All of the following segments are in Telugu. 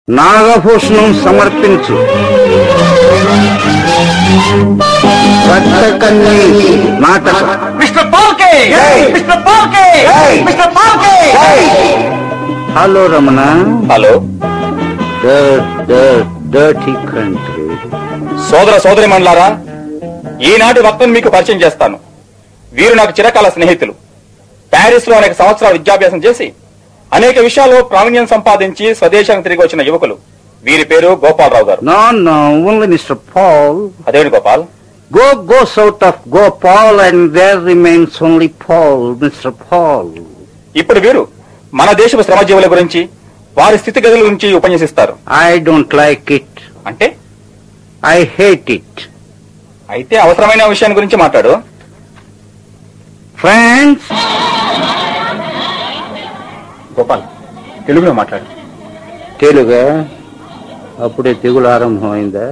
నాగభూషణం సమర్పించు రక్తకన్య నాటకం మిస్టర్ పాల్కే మిస్టర్ పాల్కే మిస్టర్ పాల్కే hello Ramana hello dirty country సోదర సోదరి మండలారా ఈనాటి వక్తను మీకు పరిచయం చేస్తాను వీరు నాకు చిరకాల స్నేహితులు ప్యారిస్ లో అనేక సంవత్సరాలు విద్యాభ్యాసం చేసి అనేక విషయాల్లో ప్రావీణ్యం సంపాదించి స్వదేశానికి తిరిగి వచ్చిన యువకులు వీరి పేరు Gopalarao garu no no only mister Paul అదేమిటి Gopal go goes out of Gopal and there remains only Paul mister Paul ఇప్పుడు వీరు మన దేశపు శ్రమజీవుల గురించి వారి స్థితిగతుల గురించి ఉపన్యసిస్తారు ఐ డోంట్ లైక్ ఇట్ అంటే ఐ హేట్ ఇట్ అయితే అవసరమైన విషయాన్ని గురించి మాట్లాడు ఫ్రెండ్స్ గోపాల్ తెలుగులో మాట్లాడు తెలుగా అప్పుడే తెగులు ఆరంభమైందా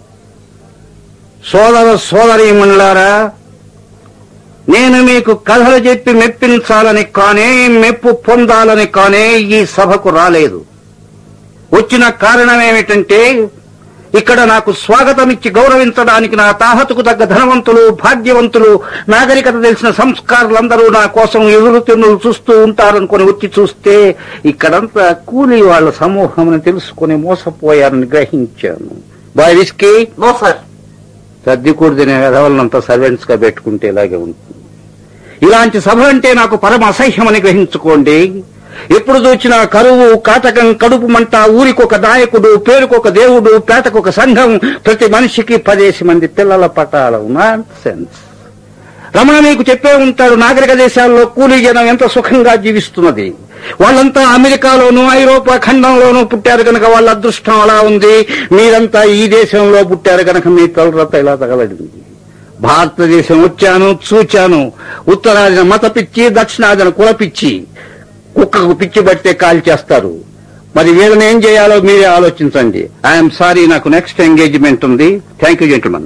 సోదర సోదరీమణులారా నేను మీకు కథలు చెప్పి మెప్పించాలని కానే మెప్పు పొందాలని కానే ఈ సభకు రాలేదు వచ్చిన కారణం ఏమిటంటే ఇక్కడ నాకు స్వాగతం ఇచ్చి గౌరవించడానికి నా తాహతుకు తగ్గ ధనవంతులు భాగ్యవంతులు నాగరికత తెలిసిన సంస్కారులందరూ నా కోసం ఎదురు తిన్నులు చూస్తూ ఉంటారనుకొని వచ్చి చూస్తే ఇక్కడంతా కూలీ వాళ్ళ సమూహం అని తెలుసుకుని మోసపోయారని గ్రహించాను బాయ్ విస్కీ నో సార్ సర్దికూడదిన వెధవలనంతా సర్వెంట్స్ గా పెట్టుకుంటే ఇలాగే ఉంటుంది ఇలాంటి సభ అంటే నాకు పరమ అసహ్యమని గ్రహించుకోండి ఎప్పుడు చూచినా కరువు కాటకం కడుపు మంట ఊరికొక నాయకుడు పేరుకొక దేవుడు పేటకొక సంఘం ప్రతి మనిషికి పదేసి మంది పిల్లల పటాలం నాన్ సెన్స్ రమణ మీకు చెప్పే ఉంటాడు నాగరిక దేశాల్లో కూలీ జనం ఎంత సుఖంగా జీవిస్తున్నది వాళ్ళంతా అమెరికాలోనూ ఐరోపా ఖండంలోనూ పుట్టారు కనుక వాళ్ళ అదృష్టం అలా ఉంది మీరంతా ఈ దేశంలో పుట్టారు కనుక మీ తలరత ఇలా తగలడింది భారతదేశం వచ్చాను చూచాను ఉత్తరాదిన మత పిచ్చి దక్షిణాదిన కుల పిచ్చి కుక్కకు పిచ్చి పడితే కాల్ చేస్తారు మరి వీళ్ళని ఏం చేయాలో మీరే ఆలోచించండి ఐఎమ్ సారీ నాకు నెక్స్ట్ ఎంగేజ్మెంట్ ఉంది thank you gentleman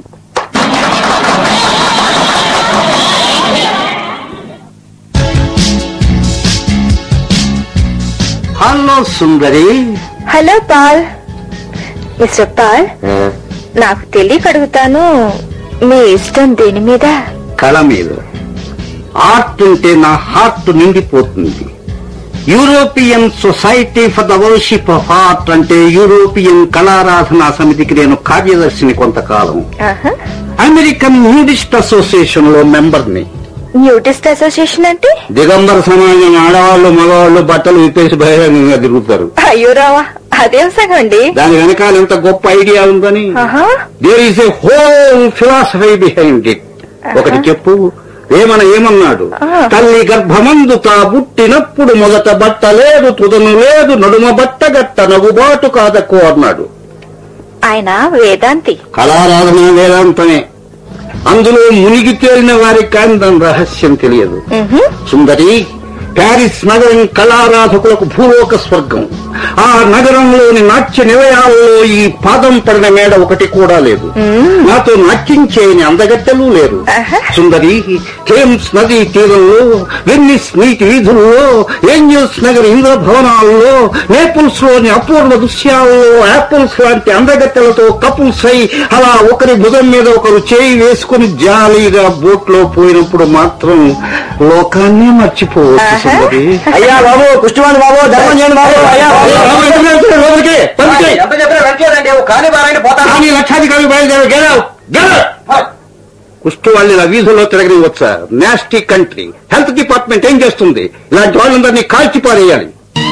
hello Sundari hello Paul mister Paul నాకు తెలియక అడుగుతాను మీ ఇష్టం దేని మీద కళ మీద ఆర్ట్ ఉంటే నా హార్ట్ నిండిపోతుంది European society for the worship of art అంటే యూరోపియన్ కళారాధనా సమితికి నేను కార్యదర్శిని కొంతకాలం ఆహా. అమెరికన్ న్యూడిస్ట్ అసోసియేషన్ లో మెంబర్ని న్యూటిస్ట్ అసోసియేషన్ అంటే దిగంబర సమాజం ఆడవాళ్ళు మగవాళ్ళు బట్టలు విప్పేసి బహిరంగంగా తిరుగుతారు అయ్యో రావా అదేం సగం అండి దాని వెనకాల ఎంత గొప్ప ఐడియా ఉందని ఆహా. There is a whole philosophy behind it ఒకటి చెప్పు ఏమన ఏమన్నాడు ఆ. తల్లి గర్భమందు తా పుట్టినప్పుడు మొదట బట్ట లేదు తుదను లేదు నడుమ బట్ట గట్ట నవ్వుబాటు కాదక్కు అన్నాడు ఆయన వేదాంతి కళారాధన వేదాంతమే అందులో మునిగి తేలిన వారికి కానీ దాని రహస్యం తెలియదు మ్హూ. సుందరి ప్యారిస్ నగరం కళారాధకులకు భూలోక స్వర్గం ఆ నగరంలోని నాట్య నిలయాల్లో ఈ పాదం పడిన మేడ ఒకటి కూడా లేదు నాతో నాట్యం చేయని అందగట్టెలు లేరు ఆహా. సుందరి థేమ్స్ నదీ తీరంలో వెన్నిస్ నీటి వీధుల్లో ఏంజల్స్ నగర్ ఇంద్ర భవనాల్లో నేపుల్స్ లోని అపూర్వ దృశ్యాల్లో యాపిల్స్ లాంటి అందగట్టెలతో కపుల్స్ అయి అలా ఒకరి భుజం మీద ఒకరు చేయి వేసుకుని జాలీగా బోట్ లో పోయినప్పుడు మాత్రం లోకాన్ని మర్చిపోవచ్చు ఆహా. సుందరి అయ్యా బాబు కుష్టివాణి బాబు ధర్మం చేయండి బాబు అయ్యా లోపలికి, పంపితే. ఎంత చెప్పినా వెంటలేదండి కానీ బారాయణ పోతాను కానీ లక్షాధికారి బయలుదేరు గెలవు గెలవు కుష్టు వాళ్ళు ఇలా వీధుల్లో తిరగనివచ్చా నాస్టీ కంట్రీ హెల్త్ డిపార్ట్మెంట్ ఏం చేస్తుంది ఇలాంటి వాళ్ళందరినీ కాల్చి పారేయాలి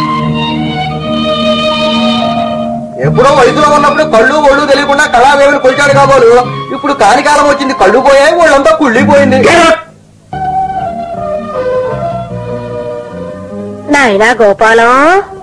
ఎప్పుడో వయసులో ఉన్నప్పుడు కళ్ళు ఒళ్ళు తెలియకుండా కళావేవిని కొలిచాడు కాబోలు ఇప్పుడు కాని కాలం వచ్చింది కళ్ళు పోయాయి వాళ్ళంతా కుళ్ళిపోయింది Get out! నాయనా గోపాలం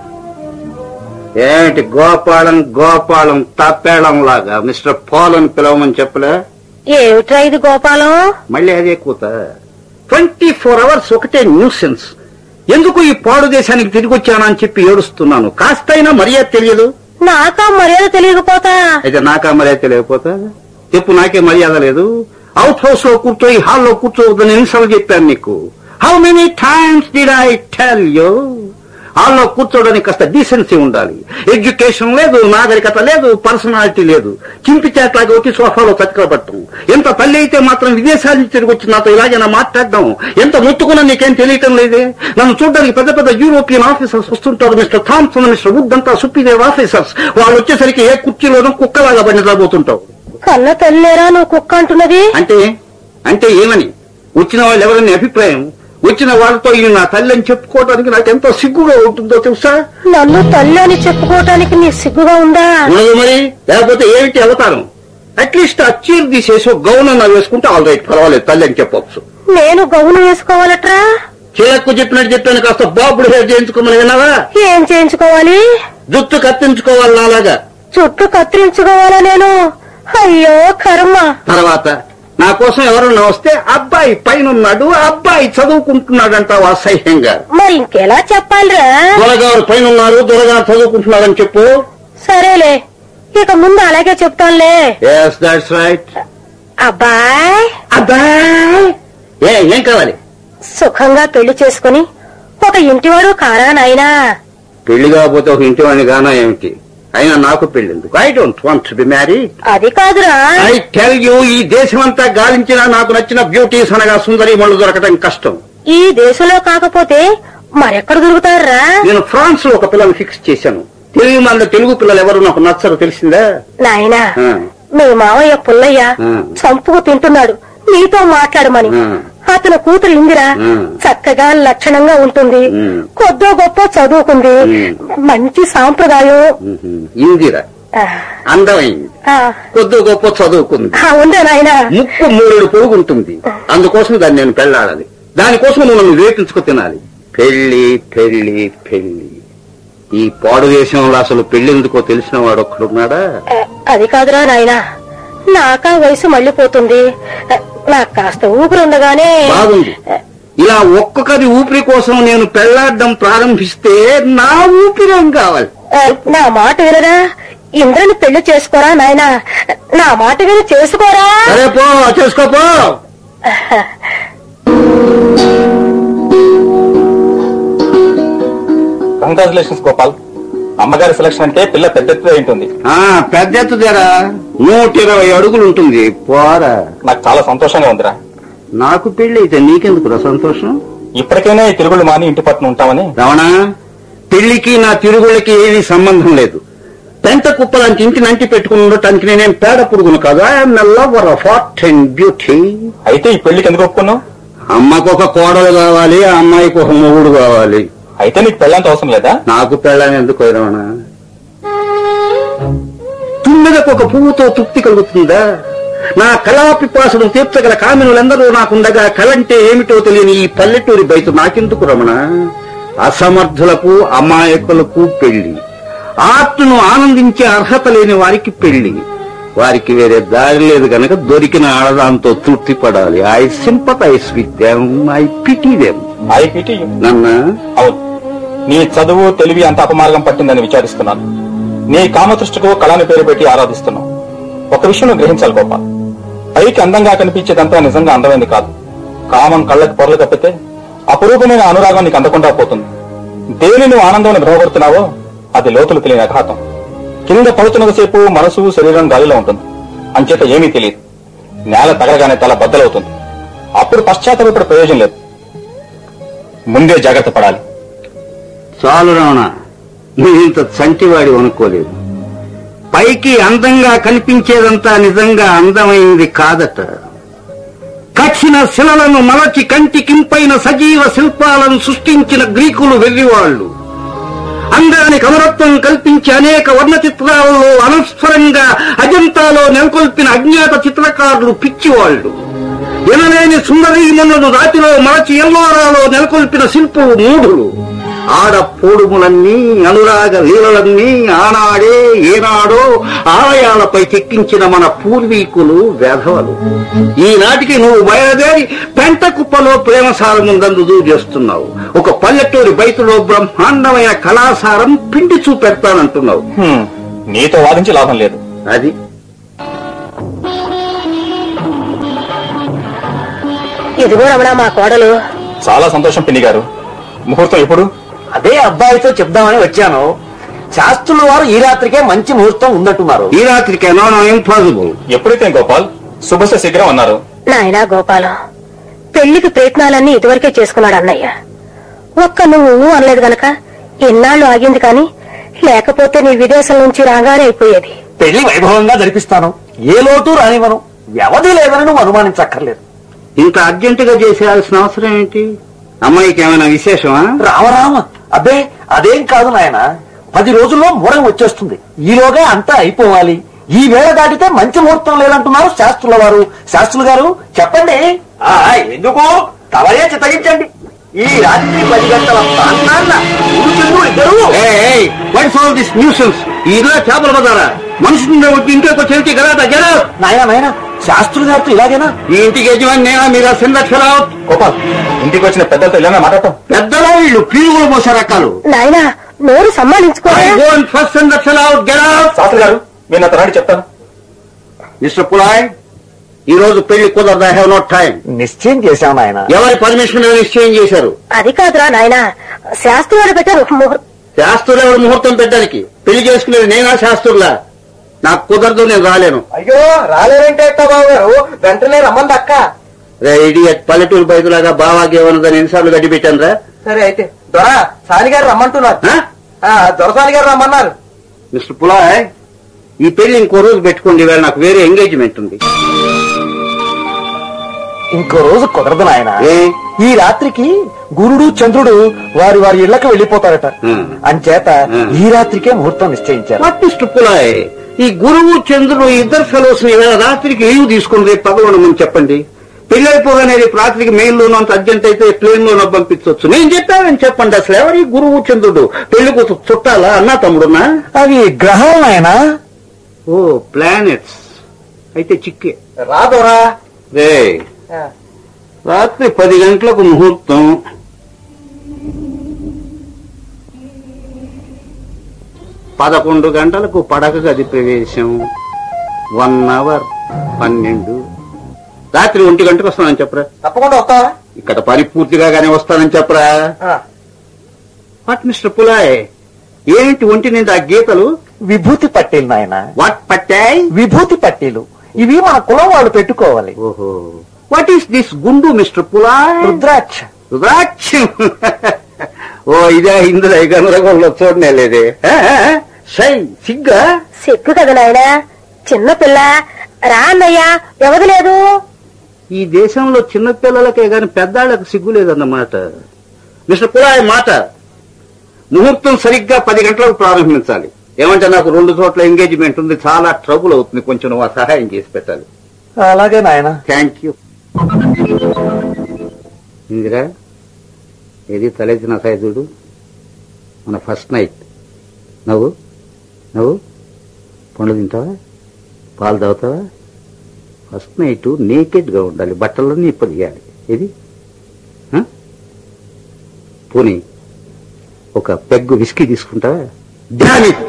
ఏంటి గోపాలం గోపాలం తప్పేళం లాగా మిస్టర్ పాల్ అని పిలవమని చెప్పలే ఏమిట్రా ఇది గోపాలం మళ్ళీ అదే కూత ట్వంటీ ఫోర్ అవర్స్ ఒకటే న్యూసెన్స్ ఎందుకు ఈ పాడు దేశానికి తిరిగి వచ్చానని చెప్పి ఏడుస్తున్నాను కాస్తైనా మర్యాద తెలియదు నాకా మర్యాద తెలియకపోతా అయితే నాకా మర్యాద తెలియకపోతా చెప్పు నాకే మర్యాద లేదు అవుట్ హౌస్ లో కూర్చోయి హాల్లో కూర్చోవద్దని ఎన్నిసార్లు చెప్పాను నీకు how many times did I tell you హాల్లో కూర్చోడానికి కాస్త డీసెన్సీ ఉండాలి ఎడ్యుకేషన్ లేదు నాగరికత లేదు పర్సనాలిటీ లేదు చింపి చేట్లాగా వచ్చి సోఫాలో చక్కబట్టం ఎంత తల్లి అయితే మాత్రం విదేశాల నుంచి తిరిగి వచ్చి నాతో ఇలాగైనా మాట్లాడడం ఎంత ముట్టుకున్నా నీకేం తెలియటం లేదే నన్ను చూడడానికి పెద్ద పెద్ద యూరోపియన్ ఆఫీసర్స్ వస్తుంటారు మిస్టర్ థామ్సన్ మిస్టర్ వుడ్ అంతా సుపీరియర్ ఆఫీసర్స్ వాళ్ళు వచ్చేసరికి ఏ కుర్చీలోనూ కుక్కలాగా బండి రాబోతుంటావు కన్న తల్లేరా నువ్వు కుక్క అంటున్నది అంటే అంటే ఏమని వచ్చిన వాళ్ళు ఎవరని అభిప్రాయం వచ్చిన వాళ్ళతో ఇది నా తల్లి అని చెప్పుకోవడానికి నాకు ఎంతో సిగ్గుగా ఉంటుందో తెలుసా నన్ను తల్లి అని చెప్పుకోవటానికి నీ సిగ్గుగా ఉందా ఉండదు మరి లేకపోతే ఏమిటి అవతారం అట్లీస్ట్ ఆ చీర తీసేసి ఒక గౌన్ అన్న వేసుకుంటే ఆల్ రైట్ పర్వాలేదు తల్లి అని చెప్పొచ్చు నేను గౌను వేసుకోవాలట్రా చీరకు చెప్పినట్టు చెప్పాను కాస్త బాబుడు హెయిర్ చేయించుకోమని విన్నావా ఏం చేయించుకోవాలి జుట్టు కత్తించుకోవాలి నాలాగా చుట్టూ కత్తిరించుకోవాలా నేను అయ్యో కర్మ తర్వాత నా కోసం ఎవరన్నా వస్తే అబ్బాయి పైన ఉన్నాడు అబ్బాయి చదువుకుంటున్నాడు అంటావు అసహ్యంగా మరి ఇంకెలా చెప్పాలిరా దొరగారు పైన ఉన్నారు దొరగారు చదువుకుంటున్నాడని చెప్పు సరేలే ఇక ముందు అలాగే చెప్తానులే ఎస్ దాట్స్ రైట్ అబ్బాయ్ అబ్బాయ్ ఏ ఏం కావాలి సుఖంగా పెళ్లి చేసుకుని ఒక ఇంటివాడు కారా నాయనా పెళ్లి కాకపోతే ఒక ఇంటి వాడిని గానా ఏమిటి అయినా నాకు పెళ్లి ఎందుకు I don't want to be married అది కాదురా ఐ టెల్ యూ ఈ దేశమంతా గాలించినా నాకు నచ్చిన బ్యూటీస్ అనగా సుందరి మళ్ళు దొరకటం కష్టం ఈ దేశంలో కాకపోతే మరెక్కడ దొరుకుతారా నేను ఫ్రాన్స్ లో ఒక పిల్లని ఫిక్స్ చేశాను తెలుగు మన తెలుగు పిల్లలు ఎవరు నాకు నచ్చరు తెలిసిందా నాయనా ఆ. మీ మావయ్య పుల్లయ్య ఆ. చంపుకు తింటున్నాడు నీతో మాట్లాడమని ఆ. అతని కూతురు ఇందిరా ఆ. చక్కగా లక్షణంగా ఉంటుంది ఉమ్. కొద్దో గొప్ప చదువుకుంది మంచి సాంప్రదాయం మ్మ్. ఇందిరా ఆ, అందమైంది ఆ, కొద్ది గొప్ప చదువుకుంది ఆ, ఉందా నాయనా ముక్కు మూడు పొడుగుంటుంది అందుకోసం దాన్ని నేను పెళ్ళాడాలి దానికోసం నువ్వు నన్ను వేపించుకు తినాలి పెళ్లి పెళ్లి పెళ్లి ఈ పాడు దేశంలో అసలు పెళ్లి ఎందుకో తెలిసిన వాడు ఒక్కడున్నాడా ఆ, అది కాదురా నాయనా నాకా వయసు మళ్ళీపోతుంది ఆ, నాకు కాస్త ఊపిరి ఉండగానే బాగుంది ఇలా ఒక్కొక్కరి ఊపిరి కోసం నేను పెళ్లాడడం ప్రారంభిస్తే నా ఊపిరేం కావాలి ఆ, నా మాట వినరా ఇంద్రని పెళ్లి చేసుకోరా నాయనా నా మాట విని చేసుకోరా సరే పో చేసుకోపో కంగ్రాచులేషన్స్ గోపాల్ అమ్మగారి సెలక్షన్ అంటే పిల్ల పెద్ద ఎత్తుగా ఉంటుంది ఆ పెద్ద ఎత్తుదేరా నూట ఇరవై అడుగులు ఉంటుంది పోరా నాకు చాలా సంతోషంగా ఉందిరా నాకు పెళ్లి అయితే నీకెందుకురా సంతోషం ఇప్పటికైనా ఈ తిరుగులు మాని ఇంటి పట్టున ఉంటామని రమణ పెళ్లికి నా తిరుగుళ్ళకి ఏమీ సంబంధం లేదు పెంట కుప్పలాంటి ఇంటిని అంటి పెట్టుకుని ఉండటానికి నేనేం పేడ పురుగును కాదు I'm lover of heart and beauty అయితే ఈ పెళ్లికి ఎందుకు ఒప్పుకున్నావు అమ్మకు ఒక కోడలు కావాలి ఆ అమ్మాయికి ఒక మొగుడు కావాలి అయితే నీకు పెళ్ళంత అవసరం లేదా నాకు పెళ్ళని ఎందుకు రమణ తుమ్మెదకు ఒక పువ్వుతో తృప్తి కలుగుతుందా నా కళా పిపాసను తీర్చగల కామినులందరూ నాకుండగా కళంటే ఏమిటో తెలియని ఈ పల్లెటూరి బయట నాకెందుకు రమణ అసమర్థులకు అమాయకులకు పెళ్లి ఆర్ట్ను ఆనందించే అర్హత లేని వారికి పెళ్లి వారికి వేరే దారి లేదు గనక దొరికిన ఆడదాంతో తృప్తి పడాలి I sympathise with them I pity them I pity నన్న అవును నీ చదువు తెలివి అంత అపమార్గం పట్టిందని విచారిస్తున్నాను నీ కామదృష్టికు కళని పేరు పెట్టి ఆరాధిస్తున్నావు ఒక విషయం నువ్వు గ్రహించాలి గోపాల్ పైకి అందంగా కనిపించేదంతా నిజంగా అందమైంది కాదు కామం కళ్ళకి పొరలు కప్పితే అపురూపమైన అనురాగం నీకు అందకుండా పోతుంది దేని నువ్వు ఆనందాన్ని భ్రమపడుతున్నావో అది లోతులు తెలియని అఘాతం కింద పడుతున్నంతసేపు మనసు శరీరం గాలిలో ఉంటుంది అంచేత ఏమీ తెలియదు నేల తగలగానే తల బద్దలవుతుంది అప్పుడు పశ్చాత్తపడే ప్రయోజనం లేదు ముందే జాగ్రత్త పడాలి చాలు రావణ నువ్వింత చంటివాడి అనుకోలేదు పైకి అందంగా కనిపించేదంతా నిజంగా అందమైంది కాదట కఠిన శిలలను మలచి కంటి కింపైన సజీవ శిల్పాలను సృష్టించిన గ్రీకులు వెర్రివాళ్లు అందానికి అమరత్వం కల్పించి అనేక వర్ణ చిత్రాలలో అనస్వరంగా అజంతాలో నెలకొల్పిన అజ్ఞాత చిత్రకారులు పిచ్చివాళ్లు ఎనలేని సుందరీమణులు రాతిలో మలచి ఎల్లోరాలో నెలకొల్పిన శిల్పులు మూఢులు ఆడ పోడుములన్నీ అనురాగ లీలలన్నీ ఆనాడే ఏనాడో ఆలయాలపై చెక్కించిన మన పూర్వీకులు వేధవలు ఈనాటికి నువ్వు బయలుదేరి పెంట కుప్పలో ప్రేమసారముందందు దూరు చేస్తున్నావు ఒక పల్లెటూరి బయటలో బ్రహ్మాండమైన కళాసారం పిండి చూపెడతానంటున్నావు హ్మ్, నీతో వాదించి లాభం లేదు అది ఇదిగో రమణ మా కోడలు చాలా సంతోషం పిన్ని గారు ముహూర్తం ఎప్పుడు అదే అబ్బాయితో చెప్దామని వచ్చాను శాస్త్రుల వారు ఈ రాత్రికే మంచి ముహూర్తం ఉందంటున్నారు ఈ రాత్రికే నో నో ఇంపాసిబుల్ ఎప్పుడైతే గోపాల్ శుభస శీఘ్రం అన్నారు నాయనా గోపాలం పెళ్లికి ప్రయత్నాలన్నీ ఇదివరకే చేసుకున్నాడు అన్నయ్య ఒక్క నువ్వు అనలేదు గనక ఎన్నాళ్ళు ఆగింది కాని లేకపోతే నీ విదేశం నుంచి రాగానే అయిపోయేది పెళ్లి వైభవంగా జరిపిస్తాను ఏ లోటు రానివ్వను వ్యవధి లేదని నువ్వు అనుమానించక్కర్లేదు ఇంత అర్జెంటుగా చేసేయాల్సిన అవసరం ఏంటి అమ్మాయికి ఏమైనా విశేషమా రామరామ అబ్బే అదేం కాదు నాయన పది రోజుల్లో మూడం వచ్చేస్తుంది ఈలోగా అంతా అయిపోవాలి ఈ వేళ దాటితే మంచి ముహూర్తం లేదంటున్నారు శాస్త్రుల వారు శాస్త్రులు గారు చెప్పండి ఆ ఎందుకు తవయే చిత్తగించండి ఈ రాత్రి పది గంటల ప్రాంతాన్న ఉడుచుండు ఇద్దరు వాట్స్ ఆల్ దిస్ న్యూసెన్స్ ఈ ఇల్లు చేపల బజారా మనుషులు వచ్చి ఇంట్లోకి వచ్చి గలాట జరా నాయన నాయన శాస్త్రులు గారితో ఇలాగేనా ఈ ఇంటికి యజమాని నేనా మీరు సందక్షరావు గోపాల్ ఇంటికి వచ్చిన పెద్దలతో ఇలా మాట్లాడటం పెద్దలో వీళ్ళు పీరుగులు పోసే రకాలు నాయనా నోరు సమ్మానించుకోరా ఫస్ట్ సందక్షరావు గెలౌట్ శాస్త్రి గారు మీరు నాతో రండి చెప్తాను మిస్టర్ పులాయ్ ఈ రోజు పెళ్లి కుదరదు ఐ హావ్ నోట్ టైం నిశ్చయం చేశాం నాయన ఎవరి పర్మిషన్ మీద నిశ్చయం చేశారు అది కాదురా నాయనా శాస్త్రులు పెట్టారు ముహూర్తం శాస్త్రులు ఎవరు ముహూర్తం పెట్టడానికి పెళ్లి చేసుకునేది నేనా శాస్త్రులా నాకు కుదరదు నేను రాలేను అయ్యో రాలేరంటే బాబు గారు వెంటనే రమ్మంది అక్క రే ఇడియట్ పల్లెటూరు బయటలాగా బావాగేమన్నదని ఎన్నిసార్లు గడ్డి పెట్టాను రా సరే అయితే దొర సాని గారు రమ్మంటున్నారు ఆ, దొరసాని గారు రమ్మన్నారు మిస్టర్ పులాయ్ ఈ పెళ్లి ఇంకో రోజు పెట్టుకోండి ఇవాళ నాకు వేరే ఎంగేజ్మెంట్ ఉంది ఇంకో రోజు కుదరదు నాయన ఏ? ఈ రాత్రికి గురుడు చంద్రుడు వారి వారి ఇళ్లకు వెళ్లిపోతారట Hmm. అంచేత Hmm. ఈ రాత్రికే ముహూర్తం నిశ్చయించారు వాట్ మిస్టర్ పులాయ్ ఈ గురువు చంద్రుడు ఇద్దరు ఫెలోస్ ఇవాళ రాత్రికి లీవ్ తీసుకుని రేపు పదకొండమని చెప్పండి పెళ్లి అయిపోగానే రేపు రాత్రికి మెయిల్ లోనో అంత అర్జెంట్ అయితే ప్లేన్ లోనో పంపించవచ్చు నేను చెప్పానని చెప్పండి అసలు ఎవరి గురువు చంద్రుడు పెళ్లి కూతురు చుట్టాలా అన్నా తమ్ముడున్నా అవి గ్రహాలు నాయన ఓ ప్లానెట్స్ అయితే చిక్కే రాదోరా రే రాత్రి పది గంటలకు ముహూర్తం పదకొండు గంటలకు పడక గది ప్రవేశం వన్ అవర్ పన్నెండు రాత్రి ఒంటి గంటకు వస్తానని చెప్పరా తప్పకుండా వస్తావా ఇక్కడ పని పూర్తిగా గానే వస్తానని చెప్పరా వాట్ మిస్టర్ పులాయ్ ఏంటి ఒంటి నిండా గీతలు విభూతి పట్టీలు నాయన వాట్ పట్టాయి విభూతి పట్టీలు ఇవి మన కులం వాళ్ళు పెట్టుకోవాలి ఓహో వాట్ ఈస్ దిస్ గుండు మిస్టర్ పులాయ్ రుద్రాక్ష రుద్రాక్షం ఓ ఇదే ఇందులో గందరగోళంలో చూడనే లేదే ఆ, ఆ, షై సిగ్గా సిగ్గు కదా నాయనా చిన్న పిల్ల రా అన్నయ్యా వ్యవధి లేదు ఈ దేశంలో చిన్న పిల్లలకే గాని పెద్దాళ్లకు సిగ్గు లేదన్నమాట మిస్టర్ పులాయ్ మాట ముహూర్తం సరిగ్గా పది గంటలకు ప్రారంభించాలి ఏమంటే నాకు రెండు చోట్ల ఎంగేజ్మెంట్ ఉంది చాలా ట్రబుల్ అవుతుంది కొంచెం నువ్వు ఆ సహాయం చేసి పెట్టాలి అలాగే నాయన థ్యాంక్ యూ ఇందిరా ఏది తలెత్తిన సైదుడు మన ఫస్ట్ నైట్ నవ్వు నవ్వు పండ్లు తింటావా పాలు తాగుతావా ఫస్ట్ నైట్ నేకెడ్ గా ఉండాలి బట్టలన్నీ ఇప్పుడు తీయాలి ఏది ఆ? పోనీ ఒక పెగ్గు విస్కీ తీసుకుంటావా Damn it!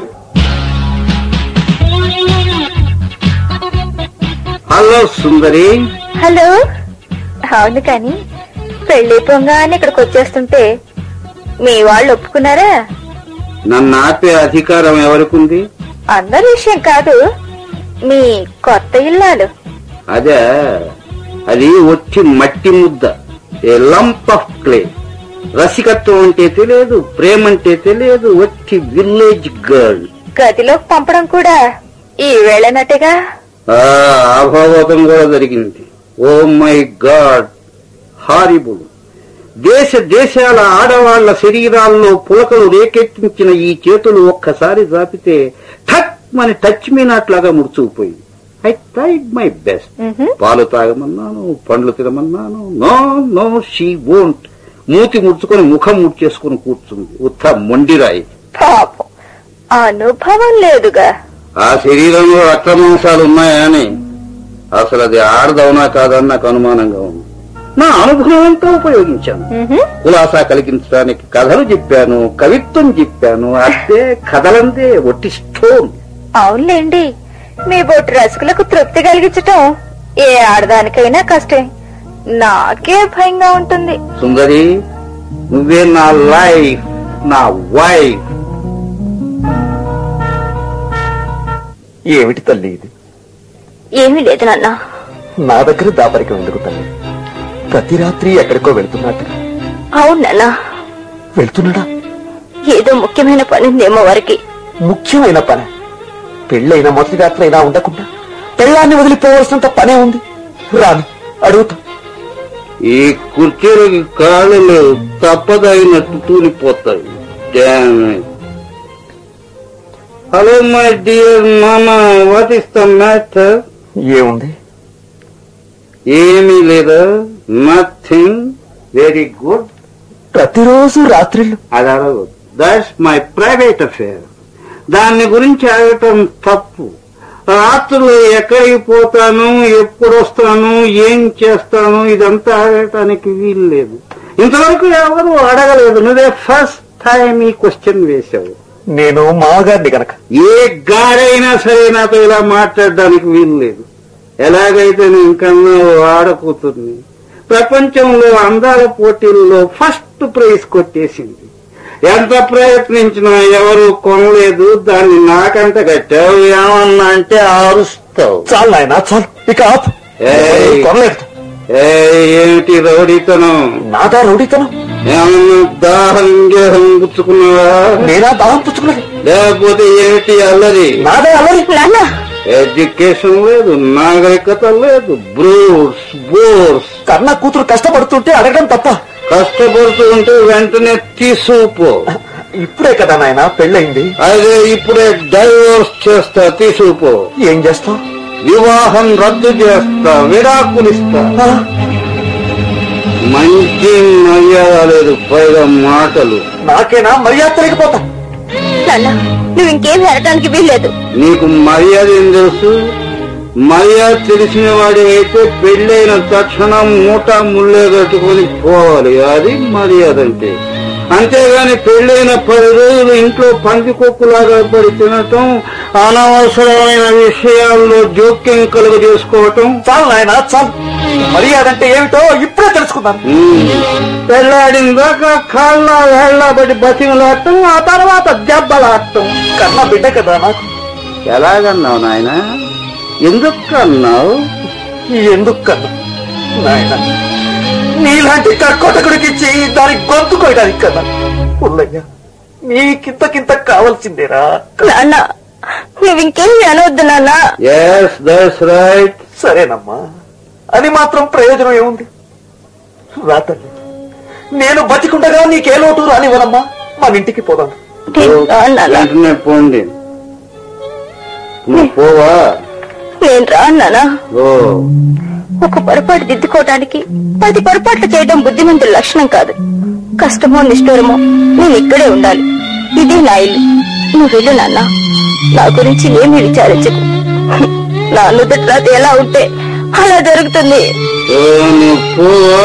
Hello Sundari hello అవును కానీ పెళ్లి పొంగానే ఇక్కడికి వచ్చేస్తుంటే మీ వాళ్ళు ఒప్పుకున్నారా నన్ను ఆపే అధికారం ఎవరికుంది అందరి విషయం కాదు మీ కొత్త ఇల్లాలు అదే అది ఒట్టి మట్టి ముద్ద ఏ లంప్ ఆఫ్ క్లే రసికత్వం అంటే తెలియదు ప్రేమ అంటే తెలియదు ఒట్టి విలేజ్ గర్ల్ గదిలోకి పంపడం కూడా ఈ వేళనట్టుగా ఆ అభావతం కూడా జరిగింది ఓ మై గాడ్ హారిబుల్ దేశ దేశాల ఆడవాళ్ల శరీరాల్లో పులకలు రేకెత్తించిన ఈ చేతులు ఒక్కసారి జాపితే ఠక్ మని టచ్ మీ నాట్లాగా ముడుచుకుపోయింది ఐ ట్రైడ్ మై బెస్ట్ మ్హూ. పాలు తాగమన్నాను పండ్లు తినమన్నాను నో నో షీ వోంట్ మూతి ముడుచుకొని ముఖం ముడ్చేసుకుని కూర్చుంది ఉత్త మొండిరాయి పాపం అనుభవం లేదుగా ఆ శరీరంలో రక్తమాంసాలు ఉన్నాయా అని అసలు అది ఆడదవునా కాదని నాకు అనుమానంగా ఉంది నా అనుభవం అంతా ఉపయోగించాను మ్హూ. కులాసా కలిగించడానికి కథలు చెప్పాను కవిత్వం చెప్పాను అదే కథలందే ఒట్టి స్టోన్ అవునులేండి మీ బొట్టు రసుకులకు తృప్తి కలిగించటం ఏ ఆడదానికైనా కష్టం నాకే భయంగా ఉంటుంది సుందరి నువ్వే నా లైఫ్ నా వైఫ్ ఏమిటి తల్లి ఇది ఏమీ లేదు నాన్న నా దగ్గర దాపరికం ఎందుకు తల్లి ప్రతి రాత్రి ఎక్కడికో వెళ్తున్నట్టు అవును నాన్న వెళ్తున్నాడా ఏదో ముఖ్యమైన పని ఉందేమో వారికి ముఖ్యమైన పని పెళ్ళైన మొదటి రాత్రి అయినా ఉండకుండా పెళ్ళాన్ని వదిలిపోవలసినంత పనే ఉంది రాని అడుగుతా ఈ కుర్చీలకి కాళ్ళు తప్పదగినట్టు తూలిపోతాయి హలో మై డియర్ మామా వాట్ ఇస్ ద మ్యాటర్ ఏముంది ఏమీ లేదా నథింగ్ వెరీ గుడ్ ప్రతిరోజు రాత్రిళ్ళు అది అడగదు దట్స్ మై ప్రైవేట్ అఫేర్ దాని గురించి అడగటం తప్పు రాత్రులు ఎక్కడికి పోతాను ఎప్పుడు వస్తాను ఏం చేస్తాను ఇదంతా అడగటానికి వీలు లేదు ఇంతవరకు ఎవరు అడగలేదు నువ్వే ఫస్ట్ టైం ఈ క్వశ్చన్ వేశావు నేను మామగారిని గనక ఏ గాడైనా సరే నాతో ఇలా మాట్లాడడానికి వీలు లేదు ఎలాగైతే నేను కన్నా ఆడకూతుర్ని ప్రపంచంలో అందాల పోటీల్లో ఫస్ట్ ప్రైజ్ కొట్టేసింది ఎంత ప్రయత్నించినా ఎవరు కొనలేదు దాన్ని నాకంట కట్టావు ఏమన్నా అంటే ఆరుస్తావు చాలు నాయన చాలు ఇక ఆపు ఏయ్. కొనలేదు ఏ ఏమిటి రౌడీతనం నాదా రౌడీతనం ఏమన్నా దాహం గేహం పుచ్చుకున్నావా నేనా దాహం పుచ్చుకున్నది లేకపోతే ఏమిటి అల్లరి నాదే అలరి నాన్న ఎడ్యుకేషన్ లేదు నాగరికత లేదు బ్రూస్ బోర్స్ కన్న కూతురు కష్టపడుతుంటే అడగడం తప్ప కష్టపడుతూ ఉంటే వెంటనే తీసుకుపో ఇప్పుడే కదా నాయన పెళ్ళయింది అదే ఇప్పుడే డైవోర్స్ చేస్తా తీసుకుపో ఏం చేస్తావు వివాహం రద్దు చేస్తా విడాకులిస్తా మంచి మర్యాద లేదు పైగా మాటలు నాకేనా మర్యాద తెలియకపోతా నాన్న నువ్వు ఇంకేం వెళ్ళటానికి వీల్లేదు నీకు మర్యాద ఏం తెలుసు మర్యాద తెలిసిన వాడి అయితే పెళ్ళైన తక్షణం మూట ముళ్ళే కట్టుకొని పోవాలి అది మర్యాద అంటే అంతేగాని పెళ్ళైన పది రోజులు ఇంట్లో పందికొక్కులాగా పడి తినటం అనవసరమైన విషయాల్లో జోక్యం కలుగ చేసుకోవటం చాలు నాయన చాలు మర్యాద అంటే ఏమిటో ఇప్పుడే తెలుసుకుందాం పెళ్ళాడిన దాకా కాళ్ళ వేళ్ళ పడి బతిమలాడటం ఆ తర్వాత దెబ్బలాడటం కన్న బిడ్డ కదా నాకు ఎలాగన్నావు నాయన ఎందుకు అన్నావు ఎందుకు కన్నా నాయన నీలాంటి కక్కొటకుడికి ఇచ్చి దాని గొంతు కోయడానికి కదా పుల్లయ్య నీకింతకింత కావాల్సిందేరా నాన్న నువ్వు ఇంకేమి అనవద్దు నాన్న ఎస్ దట్స్ రైట్ సరేనమ్మా అది మాత్రం ప్రయోజనం ఏముంది రా తల్లి నేను బతికుండగా నీకే లోటు రానివ్వనమ్మా మన ఇంటికి పోదాం నేను రాను నాన్న వెంటనే పోండి నువ్వు పోవా నేను రాను నాన్న ఓ ఒక పొరపాటు దిద్దుకోవటానికి పది పొరపాట్లు చేయడం బుద్ధిమంతుల లక్షణం కాదు కష్టమో నిష్ఠూరమో నేను ఇక్కడే ఉండాలి ఇదే నా ఇల్లు నువ్వు వెళ్ళు నాన్న నా గురించి ఏమీ విచారించకు నా నుదుటి రాత ఎలా ఉంటే అలా జరుగుతుంది ఓ, నువ్వు పోవా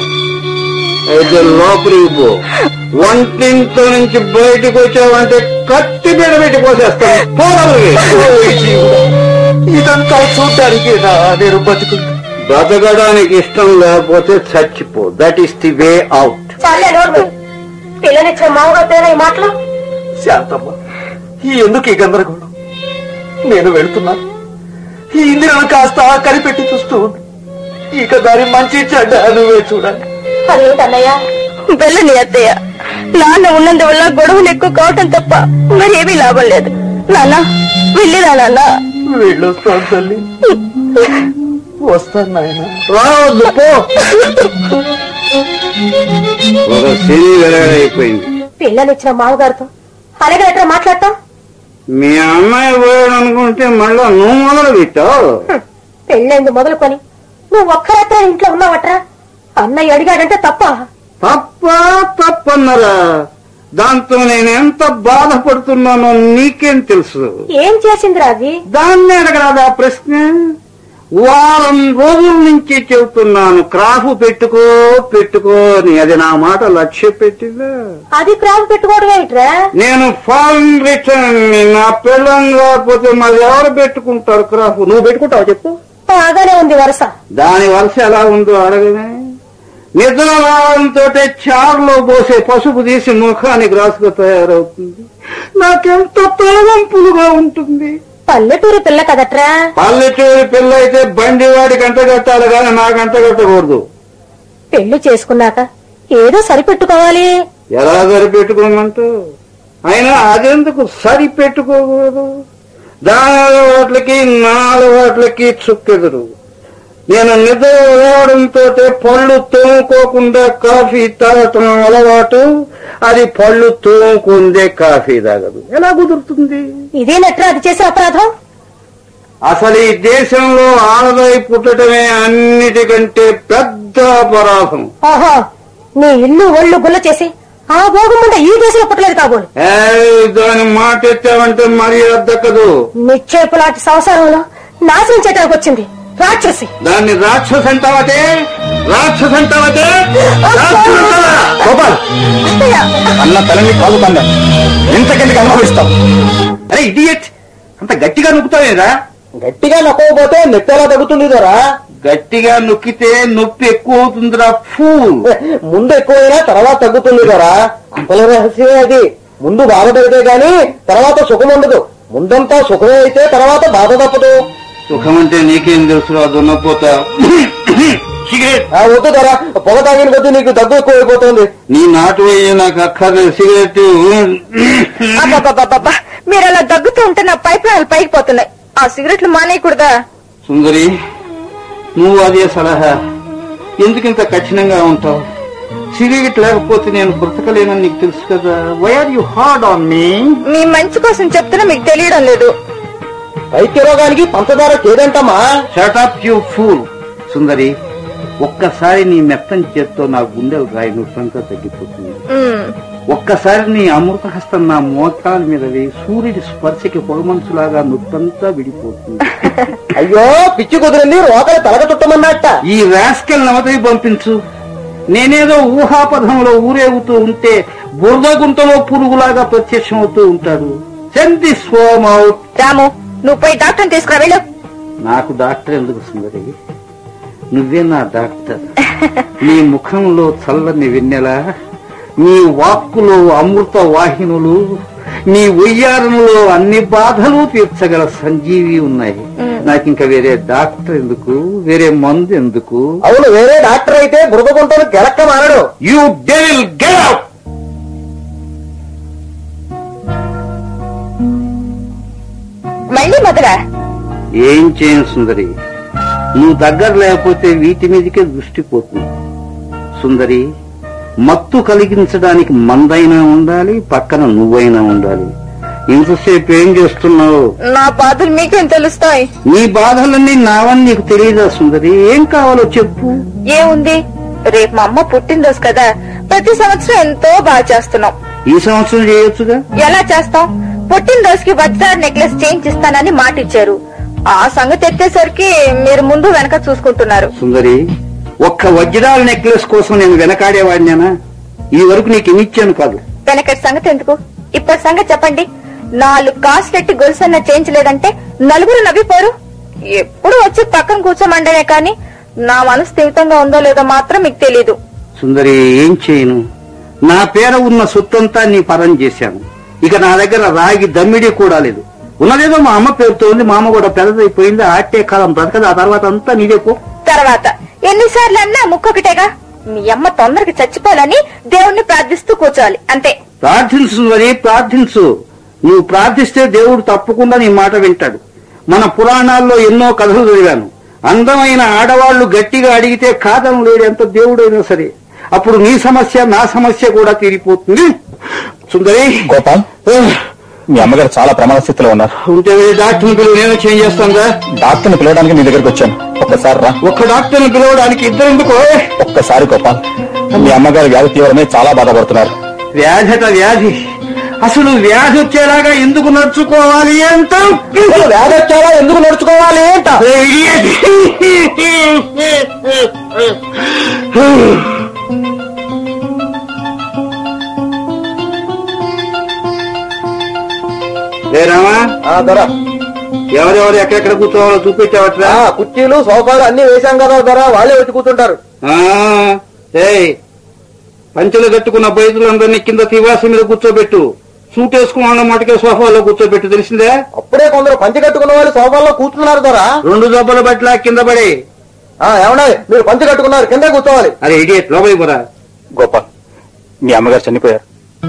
అయితే లోపలికి పో వంటింట్లో నుంచి బయటకు వచ్చావంటే కత్తి బిడ పెట్టి పోసేస్తాను పోవాలి ఇదంతా చూడ్డానికి నా నేను బతుకుంటా బ్రతకడానికి ఇష్టం లేకపోతే చచ్చిపో that is the way out చాలే నోడు పిల్లనిచ్చిన మామగారితోనే ఈ మాటలు శాంతమ్మ ఈ ఎందుకు ఈ గందరగోళం నేను వెళ్తున్నాను ఈ ఇందిరను కాస్త కనిపెట్టి చూస్తూ ఉంది ఇక దాని మంచి చెడ్డ నువ్వే చూడాలి అదేమిటన్నయ్య వెళ్ళని అత్తయ్య నాన్న ఉన్నందువల్ల గొడవలు ఎక్కువ కావటం తప్ప మరేమీ లాభం లేదు నాన్న వెళ్ళిరా నాన్న వెళ్ళొస్తాను తల్లి వస్తాను నాయన రావద్దు పో ఒక సిరి వెలగడైపోయింది పిల్లనిచ్చిన మామగారితో అలాగే ఎట్లా మాట్లాడతాం మీ అమ్మాయి పోయాడు అనుకుంటే మళ్ళా నువ్వు మొదలు పెట్టావు పెళ్ళైంది మొదలుకొని నువ్వు ఒక్క రాత్రి ఇంట్లో ఉన్నావట్రా అన్నయ్య అడిగాడంటే తప్ప తప్ప తప్పన్నరా దాంతో నేను ఎంత బాధపడుతున్నానో నీకేం తెలుసు ఏం చేసిందిరా అది దాన్ని అడగరాదా ప్రశ్న వారం రోజుల నుంచి చెబుతున్నాను క్రాఫ్ పెట్టుకో పెట్టుకో అని అది నా మాట లక్ష్య పెట్టిందా అది క్రాఫ్ పెట్టుకోవడం ఏంట్రా నేను ఫారెన్ రిటర్న్ నా పిల్లం కాకపోతే మరి ఎవరు పెట్టుకుంటారు క్రాఫ్ నువ్వు పెట్టుకుంటావు చెప్పు బాగానే ఉంది వరుస దాని వరుస ఎలా ఉందో అడగనే నిద్ర రావడంతో చారులో పోసే పసుపు తీసి ముఖానికి రాసుకు తయారవుతుంది నాకెంత తలవంపులుగా ఉంటుంది పల్లెటూరు పిల్ల కదట్రా పల్లెటూరి పిల్ల అయితే బండి వాడికి అంట కట్టాలి కానీ నాకు అంట కట్టకూడదు పెళ్లి చేసుకున్నాక ఏదో సరిపెట్టుకోవాలి ఎలా సరిపెట్టుకోమంటూ అయినా అదెందుకు సరిపెట్టుకోకూడదు దాని అలవాట్లకి నా అలవాట్లకి చుక్కెదురు నేను నిద్ర లేవడంతో పళ్ళు తోముకోకుండా కాఫీ తాగటం అలవాటు అది పళ్ళు తోముకుందే కాఫీ తాగదు ఎలా కుదురుతుంది ఇదేనట్రా అది చేసే అపరాధం అసలు ఈ దేశంలో ఆడదై పుట్టడమే అన్నిటికంటే పెద్ద అపరాధం ఓహో నీ ఇల్లు ఒళ్ళు గుల్ల చేసి ఆ భోగం ముందు ఈ దేశంలో పుట్టలేదు కాబోలు ఏయ్, దాని మాట ఎత్తావంటే మర్యాద దక్కదు నిశ్చయపు లాంటి సంసారంలో నాశనం చేయడానికి వచ్చింది రాక్షసి దాన్ని రాక్షస్ అంటావతే రాక్షస్ అంటావతే రాక్షసు అంటావా? గోపాల్ అన్న తలని కాదు కన్నా ఇంతకెందుకు అనుభవిస్తాం అరే ఇడియట్ అంత గట్టిగా నొక్కుతావేరా గట్టిగా నొక్కకపోతే నొప్పి ఎలా తగ్గుతుంది దొరా గట్టిగా నొక్కితే నొప్పి ఎక్కువ అవుతుందిరా ఫూల్ ముందు ఎక్కువైనా తర్వాత తగ్గుతుంది దొరా అంతలో రహస్యమే అది ముందు బాధ తగ్గితే గాని తర్వాత సుఖం ఉండదు ముందంతా సుఖమే అయితే తర్వాత బాధ తప్పదు సుఖం అంటే నీకేం తెలుసురా దున్నపోతా సిగరెట్ ఆ వద్దు దొరా పొగ తాగిన కొద్దీ నీకు దగ్గు ఎక్కువైపోతుంది నీ నాటు వేయ నాకు అక్కర్లేదు సిగరెట్ అబ్బబ్బబ్బబ్బబ్బా మీరు అలా దగ్గుతూ ఉంటే నా పైప్ లైన్లు పైకి పోతున్నాయి ఆ సిగరెట్లు మానేయకూడదా సుందరి నువ్వు అదే సలహా ఎందుకింత కఠినంగా ఉంటావు సిగరెట్ లేకపోతే నేను బ్రతకలేనని నీకు తెలుసు కదా why are you hard on me మీ మంచి కోసం చెప్తున్నా మీకు తెలియడం లేదు పైకి రోగానికి పంచదార కేదంటమ్మా షటప్ యూ ఫూల్ సుందరి ఒక్కసారి నీ మెత్తని చేత్తో నా గుండెలు రాయి నొప్పంతా తగ్గిపోతుంది మ్మ్. ఒక్కసారి నీ అమృత హస్తం నా మోకాల మీద వేయి సూర్యుడి స్పర్శకి పొగమంచులాగా నొప్పంతా విడిపోతుంది అయ్యో పిచ్చి కుదిరింది రోకలి తలగ చుట్టమన్నట్ట ఈ రాస్కెల్ నవతవి పంపించు నేనేదో ఊహాపథంలో ఊరేగుతూ ఉంటే బురద గుంటలో పురుగులాగా ప్రత్యక్షం అవుతూ ఉంటాడు send the swine out Ramu నువ్వు పోయి డాక్టర్ని తీసుకురా వెళ్ళు నాకు డాక్టర్ ఎందుకు సుందరి నువ్వే నా డాక్టర్ నీ ముఖంలో చల్లని వెన్నెల నీ వాక్కులో అమృత వాహినులు నీ ఉయ్యారణలో అన్ని బాధలు తీర్చగల సంజీవి ఉన్నాయి నాకింక వేరే డాక్టర్ ఎందుకు వేరే మందు ఎందుకు అవును వేరే డాక్టర్ అయితే బురద గుంటలు గెలక్క మారడు యూ డెవిల్ గెట్ అవుట్ మళ్ళీ మొదలా ఏం చేయను సుందరి నువ్వు దగ్గర లేకపోతే వీటి మీదకే దృష్టి పోతుంది సుందరి మత్తు కలిగించడానికి మందైనా ఉండాలి పక్కన నువ్వైనా ఉండాలి ఇంతసేపు ఏం చేస్తున్నావు నా బాధలు మీకేం తెలుస్తాయి నీ బాధలన్నీ నావని నీకు తెలియదా సుందరి ఏం కావాలో చెప్పు ఏముంది రేపు మా అమ్మ పుట్టినరోజు కదా ప్రతి సంవత్సరం ఎంతో బాగా చేస్తున్నాం ఈ సంవత్సరం చేయొచ్చుగా ఎలా చేస్తాం పుట్టినరోజుకి వజ్రాల నెక్లెస్ చేయించిస్తానని మాట ఇచ్చారు ఆ సంగతి ఎత్తేసరికి మీరు ముందు వెనక చూసుకుంటున్నారు సుందరి ఒక్క వజ్రాల నెక్లెస్ కోసం నేను వెనకాడేవాడినేనా ఈ వరకు నీకు ఇచ్చాను కాదు వెనకటి సంగతి ఎందుకు ఇప్పటి సంగతి చెప్పండి నాలుగు కాసులెట్టి గొలుసన్న చేయించలేదంటే నలుగురు నవ్విపోరు ఎప్పుడు వచ్చి పక్కన కూర్చోమండనే కాని నా మనసు స్థిమితంగా ఉందో లేదో మాత్రం మీకు తెలీదు సుందరి ఏం చేయను నా పేర ఉన్న సొత్తంతా నీ పరం చేశాను ఇక నా దగ్గర రాగి దమ్మిడి కూడా లేదు ఉన్నదేదో మా అమ్మ పేరుతో ఉంది మా అమ్మ కూడా పెద్దదైపోయింది ఆటే కాలం బ్రతకదు ఆ తర్వాత అంతా నీదే పో తర్వాత ఎన్నిసార్లు అన్నా ముక్కొకటేగా మీ అమ్మ తొందరగా చచ్చిపోవాలని దేవుణ్ణి ప్రార్థిస్తూ కూర్చోవాలి అంతే ప్రార్థించు సుందరి ప్రార్థించు నువ్వు ప్రార్థిస్తే దేవుడు తప్పకుండా నీ మాట వింటాడు మన పురాణాల్లో ఎన్నో కథలు చదివాను అందమైన ఆడవాళ్లు గట్టిగా అడిగితే కాదం లేడెంత దేవుడైనా సరే అప్పుడు నీ సమస్య నా సమస్య కూడా తీరిపోతుంది సుందరి గోపాల్ మీ అమ్మగారు చాలా ప్రమాద స్థితిలో ఉన్నారు ఉంటే డాక్టర్ని పిలువు నేను చేంజ్ చేస్తాను డాక్టర్ని పిలవడానికి మీ దగ్గరికి వచ్చాను ఒక్కసారి రా ఒక్క డాక్టర్ని పిలవడానికి ఇద్దరు ఎందుకో ఒక్కసారి గోపాల్ మీ అమ్మగారు వ్యాధి తీవ్రమే చాలా బాధపడుతున్నారు వ్యాధట వ్యాధి అసలు వ్యాధి వచ్చేలాగా ఎందుకు నడుచుకోవాలి అంట వ్యాధి వచ్చారా ఎందుకు నడుచుకోవాలి ఏంట లేరామా ఆ, దొర ఎవరెవరు ఎక్కడెక్కడ కూర్చోవాలో చూపించావట్రా ఆ, కుర్చీలు సోఫాలు అన్ని వేశాం కదా దొర వాళ్ళే వచ్చి కూర్చుంటారు ఆ, ఏయ్ పంచెలు కట్టుకున్న బయదులందరినీ కింద తివాసి మీద కూర్చోబెట్టు సూట్ వేసుకున్న వాళ్ళ మటుకే సోఫాలో కూర్చోబెట్టు తెలిసిందే అప్పుడే కొందరు పంచి కట్టుకున్న వాళ్ళు సోఫాల్లో కూర్చున్నారు దొరా రెండు దెబ్బల బట్ల కింద పడే ఏమన్నా మీరు పంచి కట్టుకున్నారు కింద కూర్చోవాలి అరే ఇడియట్ లోపలికి పోరా గోపాల్ మీ అమ్మగారు చనిపోయారు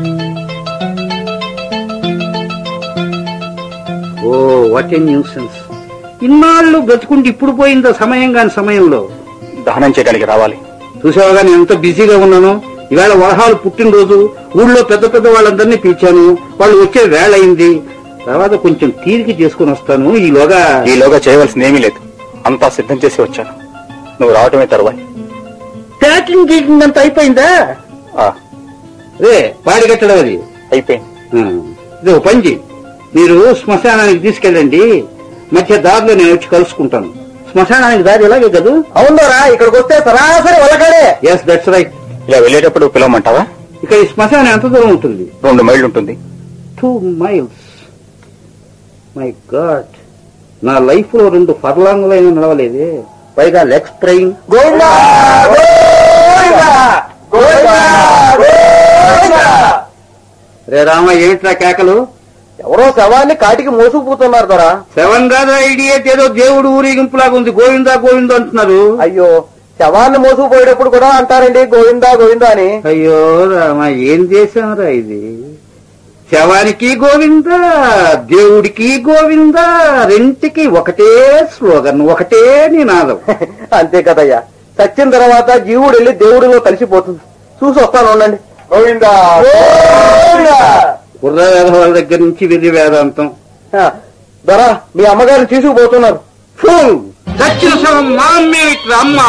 ఓ వాట్ ఏ న్యూసెన్స్ ఇన్నాళ్ళు బ్రతుకుంటే ఇప్పుడు పోయిందా సమయం కాని సమయంలో దహనం చేయడానికి రావాలి చూసావుగా నేను ఎంత బిజీగా ఉన్నాను ఇవాళ వరహాలు పుట్టినరోజు ఊళ్ళో పెద్ద పెద్ద వాళ్ళందరినీ పిలిచాను వాళ్ళు వచ్చే వేళ అయింది తర్వాత కొంచెం తీరిక చేసుకుని వస్తాను ఈలోగా ఈలోగా చేయవలసింది ఏమీ లేదు అంతా సిద్ధం చేసి వచ్చాను నువ్వు రావటమే తరువాయి ప్యాకింగ్ గీకింగ్ అంత అయిపోయిందా ఆ, రే పాడి కట్టడం అది అయిపోయింది ఆ, ఇది ఒక పని చెయ్యి. మీరు శ్మశానానికి తీసుకెళ్ళండి మధ్య దారిలో నేను వచ్చి కలుసుకుంటాను శ్మశానానికి దారి ఎలాగే కదూ అవునరా ఇక్కడికి వస్తే సరాసరి వలకాడే ఎస్ దట్స్ రైట్ ఇలా వెళ్ళేటప్పుడు పిలవమంటావా ఇక్కడ ఈ శ్మశానం ఎంత దూరం ఉంటుంది రెండు మైళ్ళు ఉంటుంది టూ మైల్స్ మై గాడ్ నా లైఫ్ లో రెండు ఫర్లాంగులైన నడవలేదే పైగా లెగ్ స్ప్రెయింగ్ గోవిందా గోవిందా గోవిందా గోవిందా రే రామ ఏమిట్రా కేకలు ఎవరో శవాన్ని కాటికి మోసుకుపోతున్నారు దొరా సెవెన్ కాదు ఐడియట్ ఏదో దేవుడు ఊరేగింపులాగా ఉంది గోవిందా గోవిందా అంటున్నారు అయ్యో శవాన్ని మోసుకుపోయేటప్పుడు కూడా అంటారండి గోవిందా గోవిందా అని అయ్యో రామ ఏం చేశాంరా ఇది శవానికి గోవిందా దేవుడికి గోవిందా రెంటికి ఒకటే స్లోగన్ ఒకటే నినాదం అంతే కదయ్యా చచ్చిన తర్వాత జీవుడు వెళ్ళి దేవుడిలో కలిసిపోతుంది చూసి వస్తాను ఉండండి గోవిందా గోవిందా బుర్ర వేదవాళ్ళ దగ్గర నుంచి వెర్రి వేదాంతం ఆ, దొరా మీ అమ్మగారిని తీసుకుపోతున్నారు ఫుల్ చచ్చిన శవం మా అమ్మేమిట్రా అమ్మ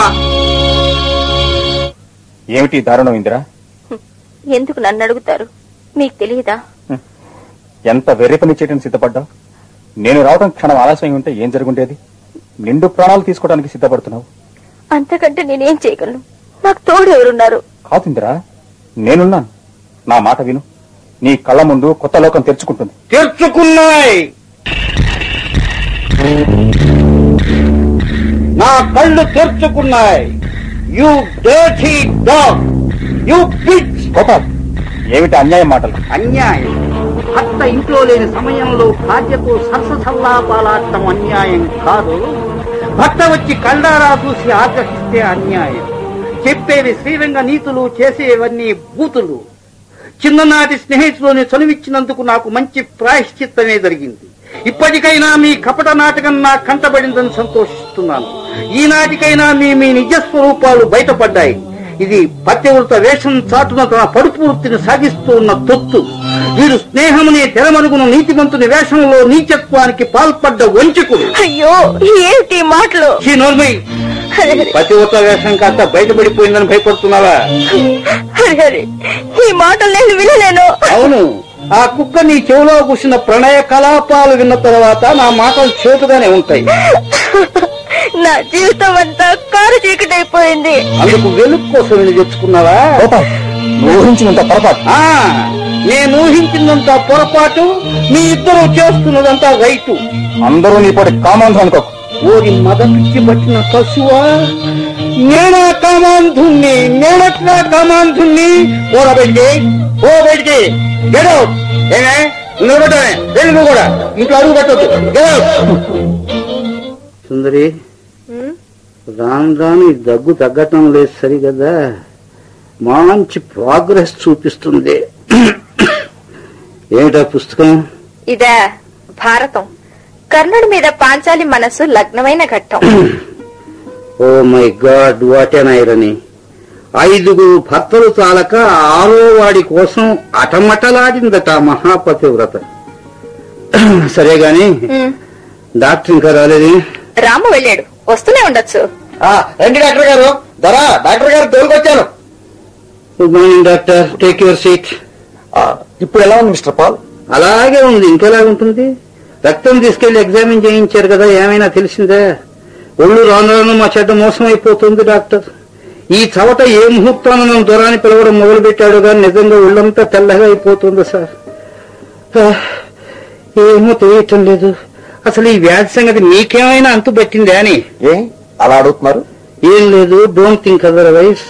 ఏమిటి దారుణం ఇందిరా ఎందుకు నన్ను అడుగుతారు మీకు తెలియదా ఎంత వెర్రి పని చేయడానికి సిద్ధపడ్డావు నేను రావడం క్షణం ఆలస్యం ఉంటే ఏం జరుగుండేది నిండు ప్రాణాలు తీసుకోవడానికి సిద్ధపడుతున్నావు అంతకంటే నేనేం చేయగలను నాకు తోడు ఎవరున్నారు కాదు ఇందిరా నేనున్నాను నా మాట విను నీ కళ్ళ ముందు కొత్త లోకం తెరుచుకుంటుంది తెరుచుకున్నాయి నా కళ్ళు తెరుచుకున్నాయి you dirty dog you bitch Gopal ఏమిటి అన్యాయం మాటలు అన్యాయం భర్త ఇంట్లో లేని సమయంలో భార్యతో సరసల్లాపాలాడటం అన్యాయం కాదు భర్త వచ్చి కళ్ళారా చూసి ఆగ్రహిస్తే అన్యాయం చెప్పేవి శ్రీరంగ నీతులు చేసేవన్నీ బూతులు చిన్ననాటి స్నేహితులని చనువిచ్చినందుకు నాకు మంచి ప్రాయశ్చిత్తమే జరిగింది ఇప్పటికైనా మీ కపట నాటకం నా కంటబడిందని సంతోషిస్తున్నాను ఈనాటికైనా మీ మీ నిజ స్వరూపాలు బయటపడ్డాయి ఇది పత్యవృత వేషం చాటున తన పడుపు వృత్తిని సాగిస్తూ ఉన్న తొత్తు వీరు స్నేహమునే తెరమరుగున నీతిమంతుని వేషంలో నీచత్వానికి పాల్పడ్డ వంచకుడు అయ్యో ఏమిటి ఈ మాటలు ఈ నోర్మై హరి హరి, పతివ్రత వేషం కాస్త బయటపడిపోయిందని భయపడుతున్నావా హరి హరి ఈ మాటలు నేను వినలేను అవును ఆ కుక్క నీ చెవిలో కూసిన ప్రణయ కలాపాలు విన్న తర్వాత నా మాటలు చేతుగానే ఉంటాయి నా జీవితం అంతా కారు చీకటైపోయింది అందుకు వెలుగు కోసం వెళ్ళి తెచ్చుకున్నావా గోపాల్ నువ్వు ఊహించినంత పొరపాటు ఆ, నేను ఊహించినంత పొరపాటు మీ ఇద్దరు చేస్తున్నదంతా రైటు అందరూ నీ పోటీ కామాంధం అనుకోకు ఓరి మద పిచ్చి పట్టిన పశువా నేనా కామాంధుణ్ణి నేనట్లా కామాంధుణ్ణి ఓర బయటికి ఓ బయటికి గెట్ అవుట్ ఏమే నిలబడ్డానే వెళ్ళి నువ్వు కూడా ఇంట్లో అడుగు పెట్టొద్దు గెట్ అవుట్ సుందరి రాను రాను ఈ దగ్గు తగ్గటం లేదు సరి కదా మంచి ప్రోగ్రెస్ చూపిస్తుంది ఏమిటా పుస్తకం ఇదా భారతం కర్ణుడి మీద పాంచాలి మనసు లగ్నమైన ఘట్టం oh my God what an irony ఐదుగురు భర్తలు చాలక ఆరో వాడి కోసం అటమటలాడిందట ఆ మహాపతివ్రత సరే గాని ఉమ్, డాక్టర్ ఇంకా రాలేదే రాము వెళ్ళాడు వస్తూనే ఉండొచ్చు ఆ, రండి డాక్టర్ గారు దొరా డాక్టర్ గారు తోలుకొచ్చాను good morning doctor take your seat ఆ, ఇప్పుడు ఎలా ఉంది మిస్టర్ పాల్ అలాగే ఉంది ఇంకెలా ఉంటుంది రక్తం తీసుకెళ్లి ఎగ్జామిన్ చేయించారు కదా ఏమైనా తెలిసిందా ఒళ్ళు రాను రాను మా చెడ్డ మోసం అయిపోతుంది డాక్టర్ ఈ చవట ఏ ముహూర్తాన నన్ను దూరాన్ని పిలవడం మొదలు పెట్టాడు కానీ నిజంగా ఒళ్ళంతా తెల్లగా అయిపోతుంది సార్ ఆ, ఏమో తెలియటం లేదు అసలు ఈ వ్యాధి సంగతి నీకేమైనా అంతు పెట్టిందా అని ఏ అలా అడుగుతున్నారు ఏం లేదు డోంట్ థింక్ అదర్వైజ్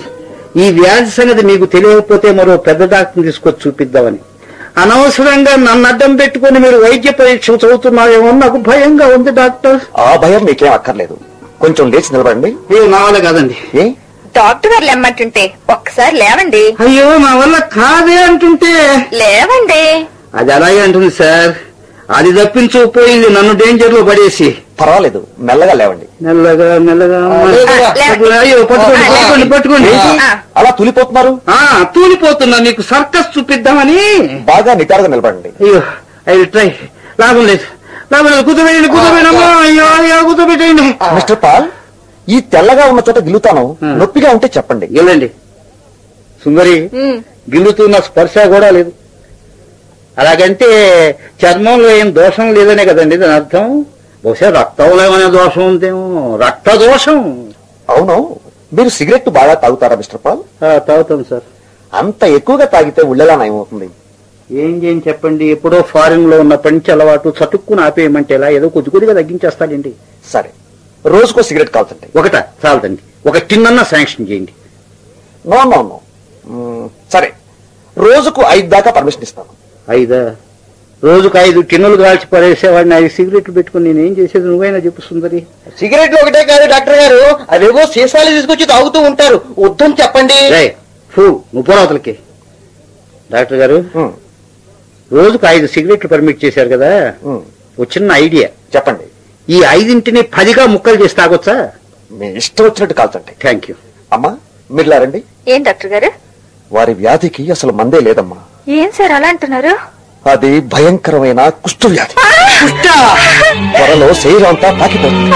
ఈ వ్యాధి సంగతి మీకు తెలియకపోతే మరో పెద్ద డాక్టర్ని తీసుకొచ్చి చూపిద్దామని అనవసరంగా నన్ను అడ్డం పెట్టుకుని మీరు వైద్య పరీక్ష చదువుతున్నారేమో నాకు భయంగా ఉంది డాక్టర్ ఆ భయం మీకేం అక్కర్లేదు కొంచెం లేచి నిలబడండి అయ్యో నా వల్ల కాదండి ఏ డాక్టర్ గారు లేమ్మంటుంటే ఒక్కసారి లేవండి అయ్యో నా వల్ల కాదే అంటుంటే లేవండి అది అలాగే అంటుంది సార్ అది తప్పించుకుపోయింది నన్ను డేంజర్ లో పడేసి పర్వాలేదు మెల్లగా లేవండి మెల్లగా మెల్లగా లేవండి. అయ్యో పట్టుకోండి ఆ, పట్టుకోండి పట్టుకోండి ఏంటి? ఆ. అలా తులిపోతున్నారు ఆ తూలిపోతున్నా మీకు సర్కస్ చూపిద్దామని బాగా నిటారుగా నిలబడండి అయ్యో అయ్యో ట్రై లాభం లేదు లాభం లేదు కూర్చోబెట్టండి కూర్చోబెట్టండి అమ్మా అయ్యో అయ్యో కూర్చోబెట్టండి మిస్టర్ పాల్ ఈ తెల్లగా ఉన్న చోట గిలుతాను ఆ. నొప్పిగా ఉంటే చెప్పండి వెళ్ళండి సుందరి ఉమ్. గిల్లుతున్న స్పర్శ కూడా లేదు అలాగంటే చర్మంలో ఏం దోషం లేదనే కదండి దాని అర్థం బహుశా రక్తంలో ఏమైనా దోషం ఉందేమో రక్త దోషం అవును మీరు సిగరెట్ బాగా తాగుతారా మిస్టర్ పాల్ ఆ, తాగుతాం సార్ అంత ఎక్కువగా తాగితే ఉళ్ళెలా నయమవుతుంది ఏం చేయని చెప్పండి ఎప్పుడో ఫారిన్ లో ఉన్న పంచి అలవాటు చటుక్కుని ఆపేయమంటే ఎలా ఏదో కొద్ది కొద్దిగా తగ్గించేస్తాడండి సరే రోజుకో సిగరెట్ కాల్చండి ఒకట చాలదండి ఒక టిన్నన్నా శాంక్షన్ చేయండి నో నో నో మ్మ్, సరే రోజుకు ఐదు దాకా పర్మిషన్ ఇస్తాను ఐదా రోజుకు ఐదు టిన్నులు కాల్చి పడేసేవాడిని ఐదు సిగరెట్లు పెట్టుకుని నేనేం చేసేది నువ్వైనా చెప్పు సుందరి సిగరెట్లు ఒకటే కాదు డాక్టర్ గారు అవేవో సీసాలు తీసుకొచ్చి తాగుతూ ఉంటారు వద్దని చెప్పండి రేయ్, ఫూ నువ్వు పోరావతలకి డాక్టర్ గారు మ్మ్, రోజుకు ఐదు సిగరెట్లు పర్మిట్ చేశారు కదా మ్మ్. ఒక చిన్న ఐడియా చెప్పండి ఈ ఐదింటిని పదిగా ముక్కలు చేసి తాగొచ్చా మీ ఇష్టం వచ్చినట్టు కాల్చండి థ్యాంక్ యూ అమ్మా మీరు లారండి ఏం డాక్టర్ గారు వారి వ్యాధికి అసలు మందే లేదమ్మా ఏం సార్ అలా అంటున్నారు అది భయంకరమైన కుష్టు వ్యాధి త్వరలో శరీరం అంతా పాకిపోతుంది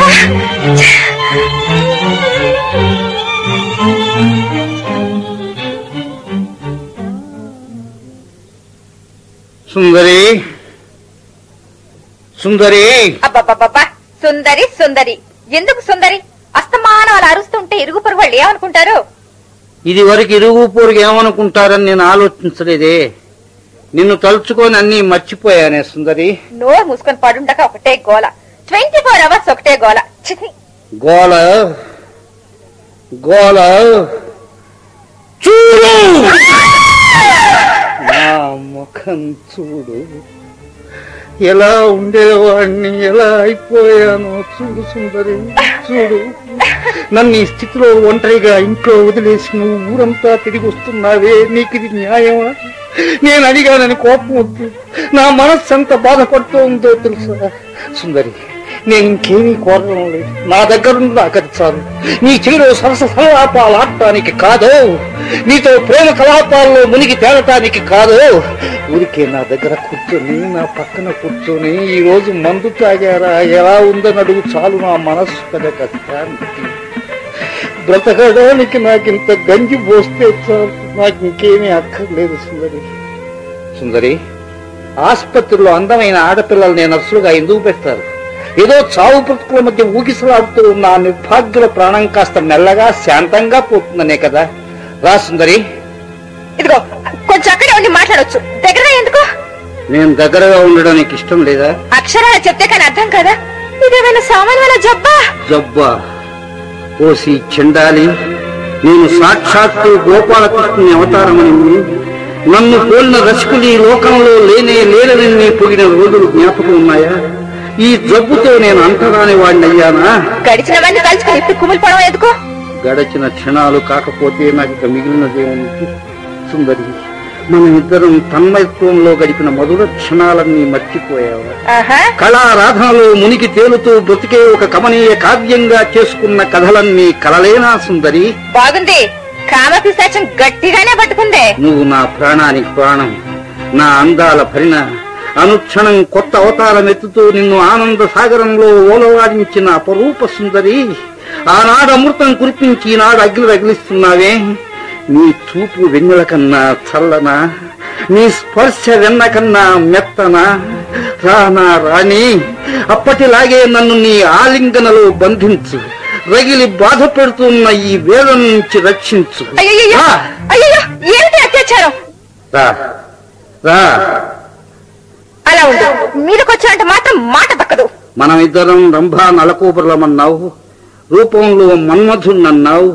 సుందరి సుందరి అబ్బబ్బబ్బబ్బా సుందరి సుందరి ఎందుకు సుందరి అస్తమానం అలా అరుస్తుంటే ఇరుగు పొరుగు వాళ్ళు ఏమనుకుంటారు ఇది వరకు ఇరుగు పొరుగు ఏమనుకుంటారని నేను ఆలోచించలేదే నిన్ను తలుచుకొని అన్ని మర్చిపోయానే సుందరి నోరు మూసుకొని పడుండక ఒకటే గోల ట్వంటీ ఫోర్ అవర్స్ ఒకటే గోల ఛీ! గోల గోల చూడు నా ముఖం చూడు ఎలా ఉండేవాడిని ఎలా అయిపోయానో చూడు సుందరి చూడు నన్ను ఈ స్థితిలో ఒంటరిగా ఇంట్లో వదిలేసి నువ్వు ఊరంతా తిరిగి వస్తున్నావే నీకు ఇది న్యాయమా నేను అడిగానని కోపం వద్దు నా మనస్సు ఎంత బాధపడుతూ ఉందో తెలుసా సుందరి నేను ఇంకేమీ కోరడం లేదు నా దగ్గర ఉంది నాకు అది చాలు నీ చెవిలో సరస సలాపాలు ఆడటానికి కాదు నీతో ప్రేమ కలాపాల్లో మునిగి తేలటానికి కాదు ఊరికే నా దగ్గర కూర్చొని నా పక్కన కూర్చొని ఈ రోజు మందు తాగారా ఎలా ఉందని అడుగు చాలు నా మనస్సు కదా కష్టానికి బ్రతకడానికి నాకు ఇంత గంజి పోస్తే చాలు నాకు ఇంకేమీ అక్కర్లేదు సుందరి సుందరి ఆసుపత్రిలో అందమైన ఆడపిల్లల్ని నర్సులుగా ఎందుకు పెడతారు ఏదో చావు బ్రతుకుల మధ్య ఊగిసలాడుతూ ఉన్న ఆ నిర్భాగ్యుల ప్రాణం కాస్త మెల్లగా శాంతంగా పోతుందనే కదా రా సుందరి ఇదిగో కొంచెం అక్కడే ఉండి మాట్లాడొచ్చు దగ్గర ఎందుకు నేను దగ్గరగా ఉండడానికి ఇష్టం లేదా అక్షరాలు చెప్తే కానీ అర్థం కదా ఇదేమైనా సామాన్యమైన జబ్బా జబ్బా ఓసి చెండాలి నేను సాక్షాత్తు గోపాలకృష్ణుని అవతారమని నన్ను పోలిన రసికులు ఈ లోకంలో లేనే లేరని పొగిన రోజులు జ్ఞాపకం ఉన్నాయా ఈ జబ్బుతో నేను అంటరాని వాడిని అయ్యానా గడిచినవన్నీ తలుచుకుని ఇప్పుడు కుమిలి పడవ ఎందుకు గడచిన క్షణాలు కాకపోతే నాకు ఇక మిగిలినదేముంది సుందరి మనం ఇద్దరం తన్మయత్వంలో గడిపిన మధుర క్షణాలన్నీ మర్చిపోయావా ఆహా కళారాధనలో మునిగి తేలుతూ బ్రతికే ఒక కమనీయ కావ్యంగా చేసుకున్న కథలన్నీ కలలేనా సుందరి బాగుంది కామ పిశాచం గట్టిగానే పట్టుకుందే నువ్వు నా ప్రాణానికి ప్రాణం నా అందాల భరిణ అనుక్షణం కొత్త అవతారం ఎత్తుతూ నిన్ను ఆనంద సాగరంలో ఓలవాడించిన అపరూప సుందరి ఆనాడు అమృతం కురిపించి ఈనాడు అగ్ని రగిలిస్తున్నావే నీ చూపు వెన్నెల కన్నా చల్లనా నీ స్పర్శ వెన్న కన్నా మెత్తనా రానా రాణి అప్పటిలాగే నన్ను నీ ఆలింగనలో బంధించు రగిలి బాధ పెడుతున్న ఈ వేదన నుంచి రక్షించు అయ్యయ్యో రా. అయ్యయ్యో ఏమిటి అత్యాచారం రా రా అలా ఉండు మీదకొచ్చారంటే మాత్రం మాట దక్కదు మనం ఇద్దరం రంభా నలకూబురలమన్నావు రూపంలో మన్మధుణ్ణన్నావు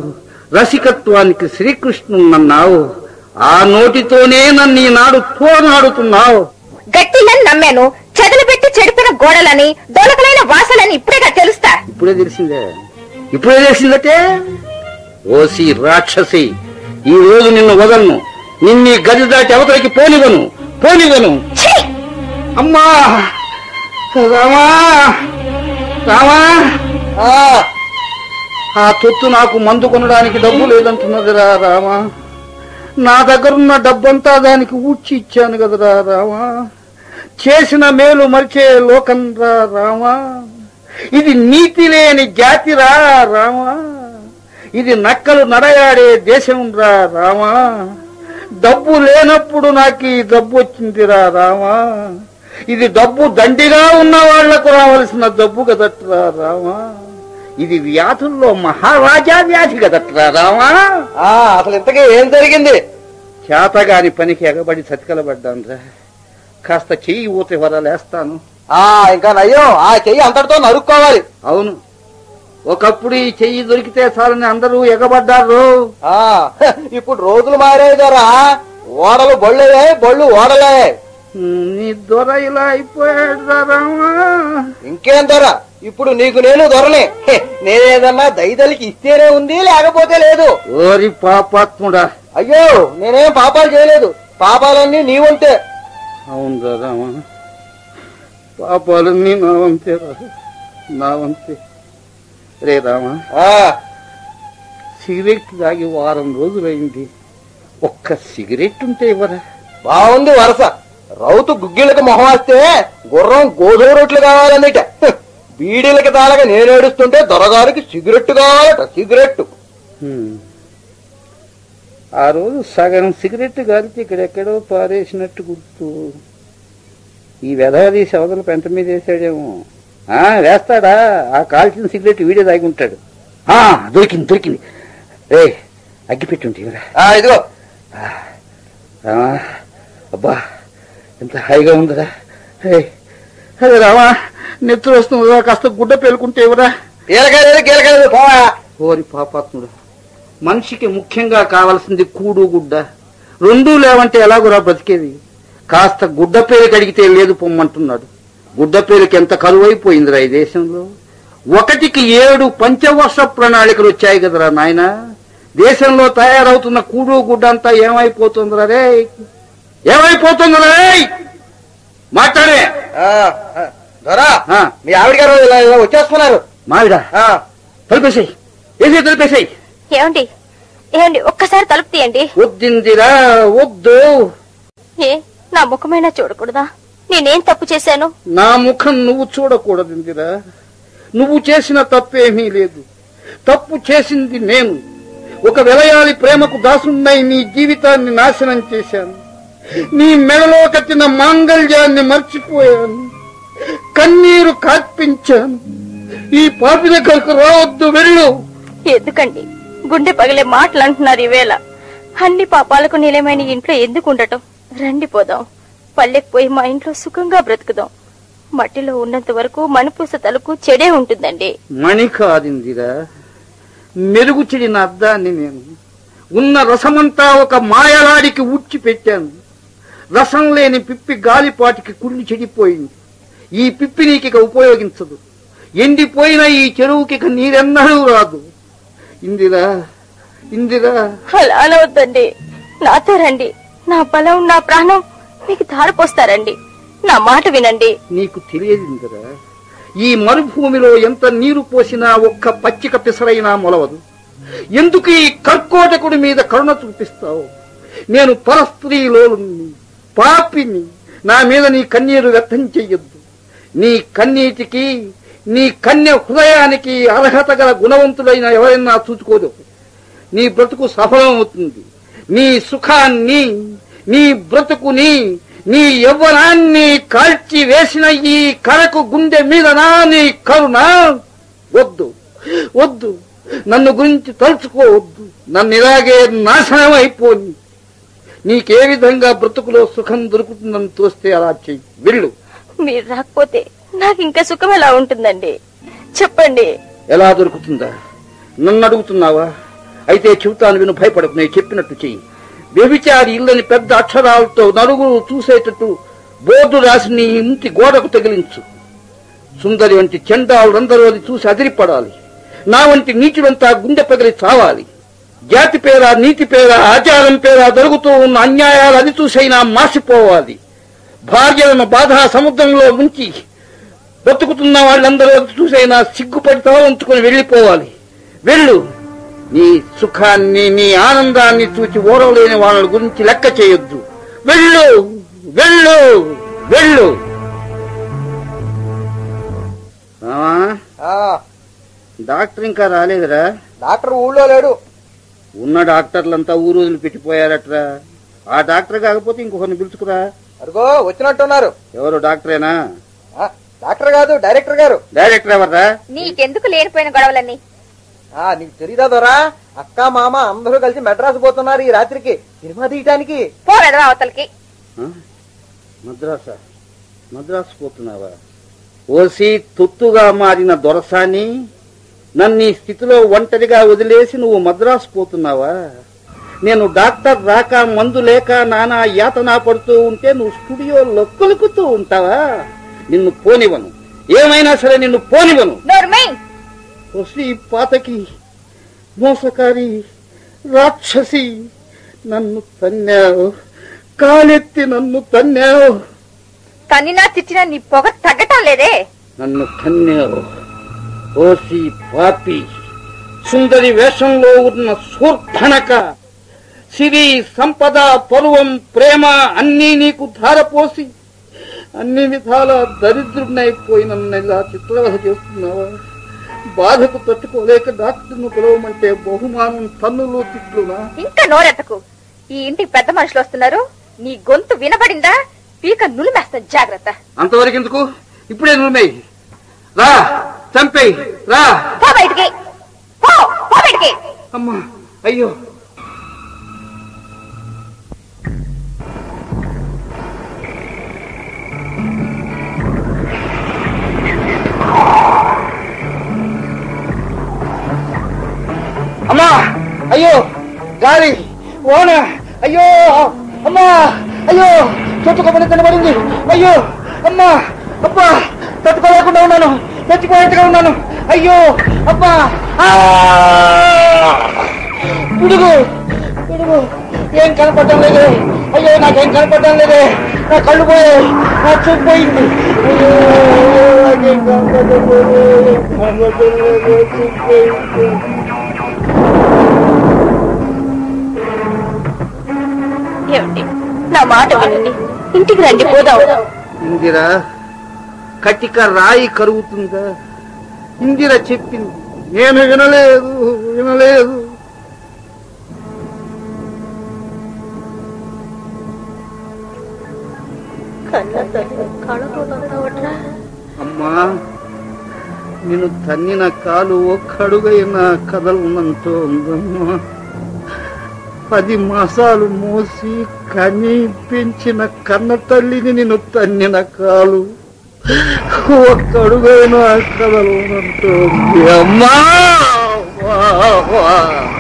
రసికత్వానికి శ్రీకృష్ణున్నన్నావు ఆ నోటితోనే నన్ను ఈనాడు తోనాడుతున్నావు గట్టిలని నమ్మాను చెదలు పెట్టి చెడిపిన గోడలని దొలకలైన వాసలని ఇప్పుడేగా తెలుస్తా ఇప్పుడే తెలిసిందే ఇప్పుడే తెలిసిందటే ఓసి రాక్షసి ఈ రోజు నిన్ను వదలను నిన్ని గది దాటి అవతలకి పోనివను పోనివను ఛీ! అమ్మా రామా రామా ఆ, ఆ తొత్తు నాకు మందు కొనడానికి డబ్బు లేదంటున్నదిరా రామా నా దగ్గరున్న డబ్బంతా దానికి ఊడ్చి ఇచ్చాను కదరా రామా చేసిన మేలు మరిచే లోకం రా రామా ఇది నీతి లేని జాతిరా రామా ఇది నక్కలు నడయాడే దేశం రా రామా డబ్బు లేనప్పుడు నాకు ఈ డబ్బు వచ్చిందిరా రామా ఇది డబ్బు దండిగా ఉన్న వాళ్లకు రావలసిన డబ్బు కదట్రా రామా ఇది వ్యాధుల్లో మహారాజా వ్యాధి కదట్రా రామా ఆ, అసలు ఇంతకీ ఏం జరిగింది చేతగాని పనికి ఎగబడి చతికలబడ్డాను రా కాస్త చెయ్యి ఊతే వరలేస్తాను ఆ ఇంకా నయ్యం ఆ చెయ్యి అంతటితో నరుక్కోవాలి అవును ఒకప్పుడు ఈ చెయ్యి దొరికితే చాలని అందరూ ఎగబడ్డారు ఆ హ, ఇప్పుడు రోజులు మారాయి ధర ఓడలు బొళ్ళే బొళ్ళు ఓడలే నీ దొర ఇలా అయిపోయాడు రా రామా ఇంకేం ధర ఇప్పుడు నీకు నేను దొరలే హె, నేనేదన్నా దైదలికి ఇస్తేనే ఉంది లేకపోతే లేదు ఓరి పాపాత్ముడా అయ్యో నేనేం పాపాలు చేయలేదు పాపాలన్నీ నీ వంతే అవును రా రామా పాపాలన్నీ నా వంతే రా నా వంతే రే రామా ఆ సిగరెట్ తాగి వారం రోజులైంది ఒక్క సిగరెట్ ఉంటే ఇవ్వరా బాగుంది వరస రౌతు గుగ్గిళ్ళకి మొహం వస్తే గుర్రం గోధుమ రొట్లు కావాలన్నట హ్, బీడీలకి తాళగా నేను ఏడుస్తుంటే దొరగారికి సిగరెట్ కావాలట సిగరెట్ హ్మ్. ఆ రోజు సగం సిగరెట్ గాలికి ఇక్కడెక్కడో పారేసినట్టు గుర్తు ఈ వెధవది శవదలు పెంట మీద వేసాడేమో ఆ వేస్తాడా ఆ కాల్చిన సిగరెట్ వీడే తాగి ఉంటాడు ఆ దొరికింది దొరికింది రే అగ్గిపెట్టుంటే ఆ ఇదిగో అబ్బా ఎంత హాయిగా ఉందిరా రే అదే రామా నెత్తురు వస్తుందా కాస్త గుడ్డ పేలుకుంటే ఎవరా కీలకాయలేదు కీలకాయలేదు పోవా ఓరి పాపాత్ముడు మనిషికి ముఖ్యంగా కావాల్సింది కూడు గుడ్డ రెండూ లేవంటే ఎలాగురా బ్రతికేది కాస్త గుడ్డ పేరు కడిగితే లేదు పొమ్మంటున్నాడు గుడ్డ పేరుకి ఎంత కరువైపోయిందిరా ఈ దేశంలో ఒకటికి ఏడు పంచవర్ష ప్రణాళికలు వచ్చాయి కదరా నాయన దేశంలో తయారవుతున్న కూడు గుడ్డ అంతా ఏమైపోతుందిరా రే ఏమైపోతుందిరా రే మాట్లాడే ఆ, ఆ, దొరా ఆ, మీ ఆవిడ గారు ఇలా ఇలా వచ్చేస్తున్నారు మావిడా ఆ, తలిపేసాయి ఏసీ తలిపేసాయి ఏమండి ఏమండి ఒక్కసారి తలుపు తీయండి వద్దిందిరా వద్దు ఏ నా ముఖమైనా చూడకూడదా నేనేం తప్పు చేశాను నా ముఖం నువ్వు చూడకూడదిందిరా నువ్వు చేసిన తప్పేమీ లేదు తప్పు చేసింది నేను ఒక వెలయాలి ప్రేమకు దాసున్నై నీ జీవితాన్ని నాశనం చేశాను నీ మెడలో కట్టిన మాంగళ్యాన్ని మర్చిపోయాను కన్నీరు కార్పించాను ఈ పాపి దగ్గరకు రావద్దు వెళ్ళు ఎందుకండి గుండె పగిలే మాటలు అంటున్నారు ఈవేళ అన్ని పాపాలకు నిలయమైన ఇంట్లో ఎందుకు ఉండటం రండి పోదాం పల్లెకి పోయి మా ఇంట్లో సుఖంగా బ్రతుకుదాం మట్టిలో ఉన్నంత వరకు మణిపూస తలకు చెడే ఉంటుందండి మణి కాదిందిరా మెరుగు చెడిన అద్దాన్ని నేను ఉన్న రసమంతా ఒక మాయలాడికి ఉచ్చి పెట్టాను రసం లేని పిప్పి గాలిపాటికి కుళ్ళి చెడిపోయింది ఈ పిప్పి నీకిక ఉపయోగించదు ఎండిపోయిన ఈ చెరువుకిక నీరెన్నడూ రాదు ఇందిరా ఇందిరా అలా అనవద్దండి నాతో రండి నా బలం నా ప్రాణం మీకు ధారపోస్తారండి నా మాట వినండి నీకు తెలియదిందిరా ఈ మరుభూమిలో ఎంత నీరు పోసినా ఒక్క పచ్చిక పిసరైనా మొలవదు ఎందుకు ఈ కర్కోటకుడి మీద కరుణ చూపిస్తావు నేను పరస్త్రీలోని పాపిని నా మీద నీ కన్నీరు వ్యర్థం చెయ్యొద్దు నీ కన్నీటికి నీ కన్య హృదయానికి అర్హత గల గుణవంతుడైన ఎవరైనా చూసుకోదు నీ బ్రతుకు సఫలం అవుతుంది నీ సుఖాన్ని నీ బ్రతుకుని నీ యవ్వనాన్ని కాల్చి వేసిన ఈ కరకు గుండె మీదనా నీ కరుణ వద్దు వద్దు నన్ను గురించి తలుచుకోవద్దు నన్ను ఇలాగే నాశనం అయిపోని నీకే విధంగా బ్రతుకులో సుఖం దొరుకుతుందని తోస్తే అలా చెయ్యి వెళ్ళు మీరు రాకపోతే నాకు ఇంకా సుఖం ఎలా ఉంటుందండి చెప్పండి ఎలా దొరుకుతుందా నన్ను అడుగుతున్నావా అయితే చెబుతాను విను భయపడకు నేను చెప్పినట్టు చెయ్యి వ్యభిచారి ఇల్లని పెద్ద అక్షరాలతో నలుగురు చూసేటట్టు బోర్డు రాసి నీ ఇంటి గోడకు తగిలించు సుందరి వంటి చెండాలందరూ అది చూసి అదిరిపడాలి నా వంటి నీచులంతా గుండె పగిలి చావాలి జాతి పేర నీతి పేర ఆచారం పేర జరుగుతూ ఉన్న అన్యాయాలు అది చూసైనా మాసిపోవాలి భార్యలను బాధా సముద్రంలో ముంచి బ్రతుకుతున్న వాళ్ళందరూ అది చూసైనా సిగ్గుపడి తలవంచుకొని వెళ్ళిపోవాలి వెళ్ళు నీ సుఖాన్ని నీ ఆనందాన్ని చూచి ఓరవలేని వాళ్ళ గురించి లెక్క చేయొద్దు వెళ్ళు వెళ్ళు వెళ్ళు రామా, ఆ, డాక్టర్ ఇంకా రాలేదురా డాక్టర్ ఊళ్ళో లేడు ఉన్న డాక్టర్లంతా ఊరు వదిలిపెట్టిపోయారట్రా ఆ డాక్టర్ కాకపోతే ఇంకొకరిని పిలుచుకురా అదిగో వచ్చినట్టున్నారు ఎవరు డాక్టరేనా ఆ, డాక్టర్ కాదు డైరెక్టర్ గారు డైరెక్టర్ ఎవర్రా నీకెందుకు లేనిపోయిన గొడవలన్నీ ఆ నీకు తెలీదా దొరా అక్క మామ అందరూ కలిసి మెడ్రాస్ పోతున్నారు ఈ రాత్రికి సినిమా తీయటానికి పో వెదవా అవతలకి ఆ? మద్రాసా మద్రాసు పోతున్నావా ఓసి తొత్తుగా మారిన దొరసాని నన్ను ఈ స్థితిలో ఒంటరిగా వదిలేసి నువ్వు మద్రాసు పోతున్నావా నేను డాక్టర్ రాక మందు లేక నానా యాతన పడుతూ ఉంటే నువ్వు స్టూడియోలో కొలుకుతూ ఉంటావా నిన్ను పోనివను ఏమైనా సరే నిన్ను పోనివను నోర్మై వసి పాతకి మోసకారి రాక్షసి నన్ను తన్నావు కాలెత్తి నన్ను తన్నావు తన్నినా తిట్టినా నీ పొగ తగ్గటం లేదే నన్ను తన్నావు ఓసి పాపి సుందరి వేషంలో ఉన్న సూర్ధనక సిరి సంపద పరువం ప్రేమ అన్నీ నీకు ధారపోసి అన్ని విధాల దరిద్రుడినైపోయి నన్ను ఇలా చిత్రవధ చేస్తున్నావా బాధకు తట్టుకోలేక డాక్టర్ను పిలవమంటే బహుమానం తన్నులు తిట్లునా ఇంకా నోరెత్తకు ఈ ఇంటికి పెద్ద మనుషులు వస్తున్నారు నీ గొంతు వినబడిందా పీక నులిమేస్తా జాగ్రత్త అంతవరకు ఎందుకు ఇప్పుడే నువ్వు రా చంపేయి రా పో బయటికి పో పో బయటికి అమ్మా అయ్యో అమ్మా అయ్యో గాలి ఓన అయ్యో అమ్మా అయ్యో చుట్టుకొమ్మని తినబడింది అయ్యో అమ్మా అబ్బా తట్టుకోలేకుండా ఉన్నాను చచ్చిపోయేట్టుగా ఉన్నాను అయ్యో అబ్బా ఆ! పిడుగు పిడుగు ఏం కనపడటం లేదే అయ్యో నాకేం కనపడటం లేదే నా కళ్ళు పోయాయి నా చూపు పోయింది అయ్యో నాకేం కనపడటం లేదే. కనపడటం లేదే, చూపు పోయింది. ఏమండి నా మాట వినండి ఇంటికి రండి పోదాం ఇందిరా కటిక రాయి కరుగుతుందా ఇందిర చెప్పింది నేను వినలేదు వినలేదు అమ్మా నేను తన్నిన కాలు ఒక్కడుగైన కథలు ఉన్నంతో ఉందమ్మా పది మాసాలు మోసి కని పెంచిన కన్న తల్లిని నేను తన్నిన కాలు ఒక్కడుగైన కథలు ఉన్నంతో ఉంది అమ్మా వా, వా.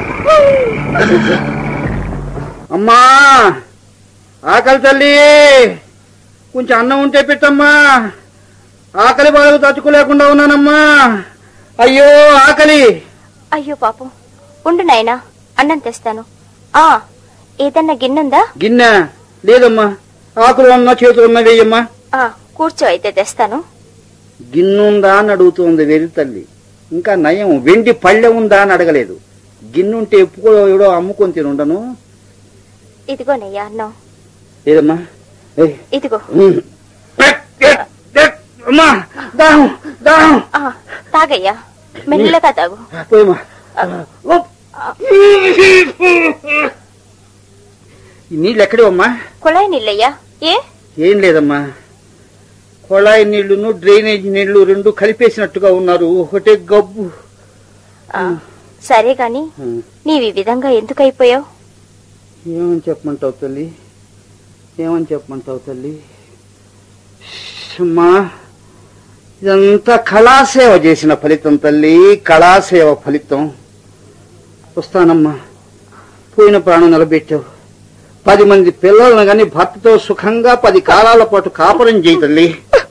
అమ్మా ఆకలి తల్లి కొంచెం అన్నం ఉంటే పెట్టమ్మా ఆకలి బాధలు తట్టుకోలేకుండా ఉన్నానమ్మా అయ్యో ఆకలి అయ్యో పాపం ఉండు నాయనా అన్నం తెస్తాను ఆ ఏదన్నా గిన్నుందా గిన్నె లేదమ్మా ఆకులు ఉన్న చేతులు ఉన్న వేయమ్మా ఆ కూర్చో అయితే తెస్తాను గిన్నుందా అని అడుగుతోంది వెరి తల్లి ఇంకా నయం వెండి పళ్ళె ఉందా అని అడగలేదు గిన్నుంటే ఎప్పుడో ఎవడో అమ్ముకొని తినుండను ఇదిగోనయ్యా అన్నం లేదమ్మా ఏయ్, ఇదిగో ఉమ్. ఎక్, ఎక్, ఎక్, అమ్మా దాహం దాహం ఆ తాగయ్యా మెల్లగా తాగు పోయమ్మా ఉప్. ఈ నీళ్ళు ఎక్కడేవమ్మా కుళాయి నీళ్ళయ్యా ఏ ఏం లేదమ్మా కొళాయి నీళ్లును డ్రైనేజ్ నీళ్లు రెండు కలిపేసినట్టుగా ఉన్నారు ఒకటే గబ్బు ఆ, సరే గాని ఉమ్. నీవు ఈ విధంగా ఎందుకు అయిపోయావు ఏమని చెప్పమంటావు తల్లి ఏమని చెప్పమంటావు తల్లి అమ్మా ఇదంతా కళాసేవ చేసిన ఫలితం తల్లి కళాసేవ ఫలితం వస్తానమ్మా పోయిన ప్రాణం నిలబెట్టావు పది మంది పిల్లలను గాని భర్తతో సుఖంగా పది కాలాల పాటు కాపురం చేయి తల్లి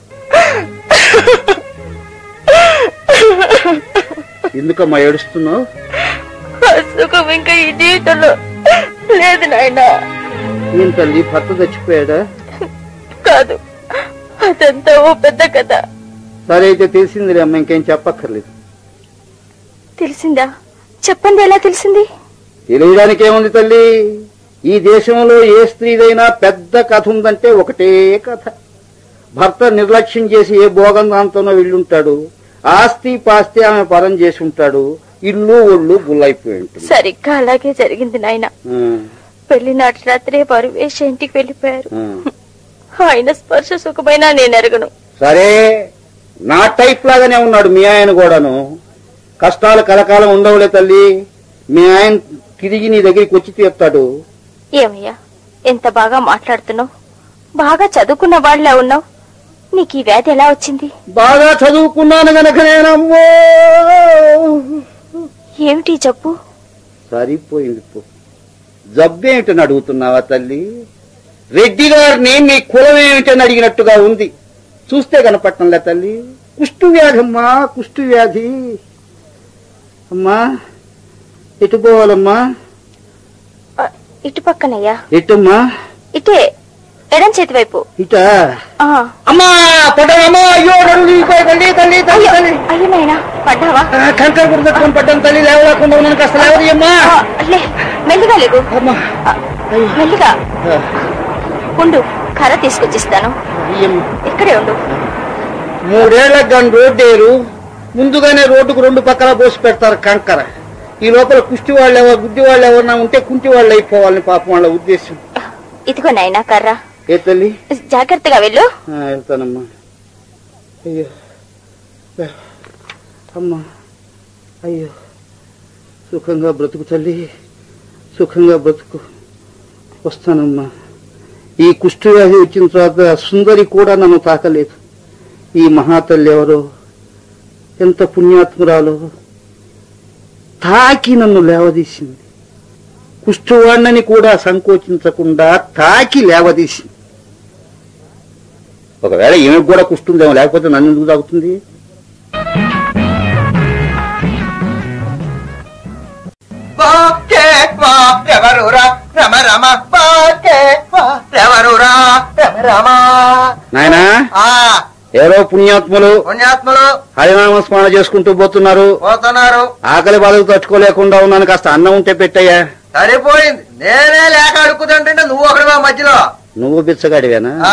ఎందుకమ్మా ఏడుస్తున్నావు ఆ సుఖం ఇంకా ఈ జీవితంలో లేదు నాయనా ఏం తల్లి భర్త చచ్చిపోయాడా కాదు అదంతా ఓ పెద్ద కథ సరే అయితే తెలిసిందిలే అమ్మ ఇంకేం చెప్పక్కర్లేదు తెలిసిందా చెప్పండి ఎలా తెలిసింది తెలియడానికి ఏముంది తల్లి ఈ దేశంలో ఏ స్త్రీదైనా పెద్ద కథ ఉందంటే ఒకటే కథ భర్త నిర్లక్ష్యం చేసి ఏ భోగం దాంతోనో వెళ్ళుంటాడు ఆస్తి పాస్తి ఆమె పరం చేసి ఉంటాడు ఇల్లు ఒళ్ళు గుల్లైపోయి ఉంటుంది సరిగ్గా అలాగే జరిగింది నాయన ఆ, పెళ్లి నాటి రాత్రే వారు వేష ఇంటికి వెళ్లిపోయారు ఆ. ఆయన స్పర్శ సుఖమైనా నేను ఎరగను సరే నా టైప్ లాగానే ఉన్నాడు మీ ఆయన కూడాను కష్టాలు కలకాలం ఉండవులే తల్లి మీ ఆయన తిరిగి నీ దగ్గరికి వచ్చి తీరుతాడు ఏమయ్యా ఎంత బాగా మాట్లాడుతున్నావు బాగా చదువుకున్న వాళ్ళ ఉన్నావు నీకు ఈ వ్యాధి ఎలా వచ్చింది బాగా చదువుకున్నాను గనక నేనమ్మో ఏమిటి ఈ జబ్బు సరిపోయింది పో జబ్బేమిటని అడుగుతున్నావా తల్లి రెడ్డి గారిని మీ కులం ఏమిటని అడిగినట్టుగా ఉంది చూస్తే కనపట్టంలే తల్లి కుష్టు వ్యాధి అమ్మా కుష్టు వ్యాధి అమ్మా ఎటు పోవాలమ్మా ఆ, ఇటు పక్కనయ్యా ఎటమ్మా ఇటే ఎడం చేతి వైపు ఇట ఆ, అమ్మా పడ్డానమ్మా అయ్యో నడుము విరిగిపోయి తల్లి తల్లి తల్లి తల్లి అయ్యో నాయనా పడ్డావా ఆ, కంకర గుర్తుకొని పడ్డాను తల్లి లేవలేకుండా ఉన్నాను కాస్త లేవది అమ్మా ఆ, లే మెల్లిగా లేగు అమ్మా ఆ, మెల్లిగా ఆ, ఉండు కర్ర తీసుకొచ్చిస్తాను ఇయ్యమ్మ. ఇక్కడే ఉండు మూడేళ్లకు కానీ రోడ్డు వేయరు ముందుగానే రోడ్డుకు రెండు పక్కల పోసి పెడతారు కంకర ఈ లోపల కుష్టి వాళ్ళు ఎవరు గుడ్డి వాళ్ళు ఎవరన్నా ఉంటే కుంటి వాళ్ళు అయిపోవాలని పాపం వాళ్ళ ఉద్దేశం ఇదిగో నాయనా కర్ర ఏ తల్లి జాగ్రత్తగా వెళ్ళు ఆ, వెళ్తానమ్మా అయ్యో ఏ, అమ్మా అయ్యో సుఖంగా బ్రతుకు తల్లి సుఖంగా బ్రతుకు వస్తానమ్మా ఈ కుష్టి వ్యాధి వచ్చిన తర్వాత సుందరి కూడా నన్ను తాకలేదు ఈ మహాతల్లి ఎవరో ఎంత పుణ్యాత్మురాలో తాకి నన్ను లేవదీసింది కుష్ఠవాణ్ణని కూడా సంకోచించకుండా తాకి లేవదీసింది ఒకవేళ ఈమెకు కూడా కుష్టుందేమో లేకపోతే నన్ను ఎందుకు తాగుతుంది బాకే వా ఎవరురా రమ రమ బాకే వా ఎవరురా రమ రమ నాయనా ఆ ఎవరో పుణ్యాత్ములు పుణ్యాత్ములు హరినామ స్మరణ చేసుకుంటూ పోతున్నారు పోతున్నారు ఆకలి బాధకు తట్టుకోలేకుండా ఉన్నాను కాస్త అన్నం ఉంటే పెట్టయ్యా సరిపోయింది నేనే లేక అడుక్కుతుంటే నువ్వు ఒకటివా మధ్యలో నువ్వు బిచ్చగాడివేనా ఆ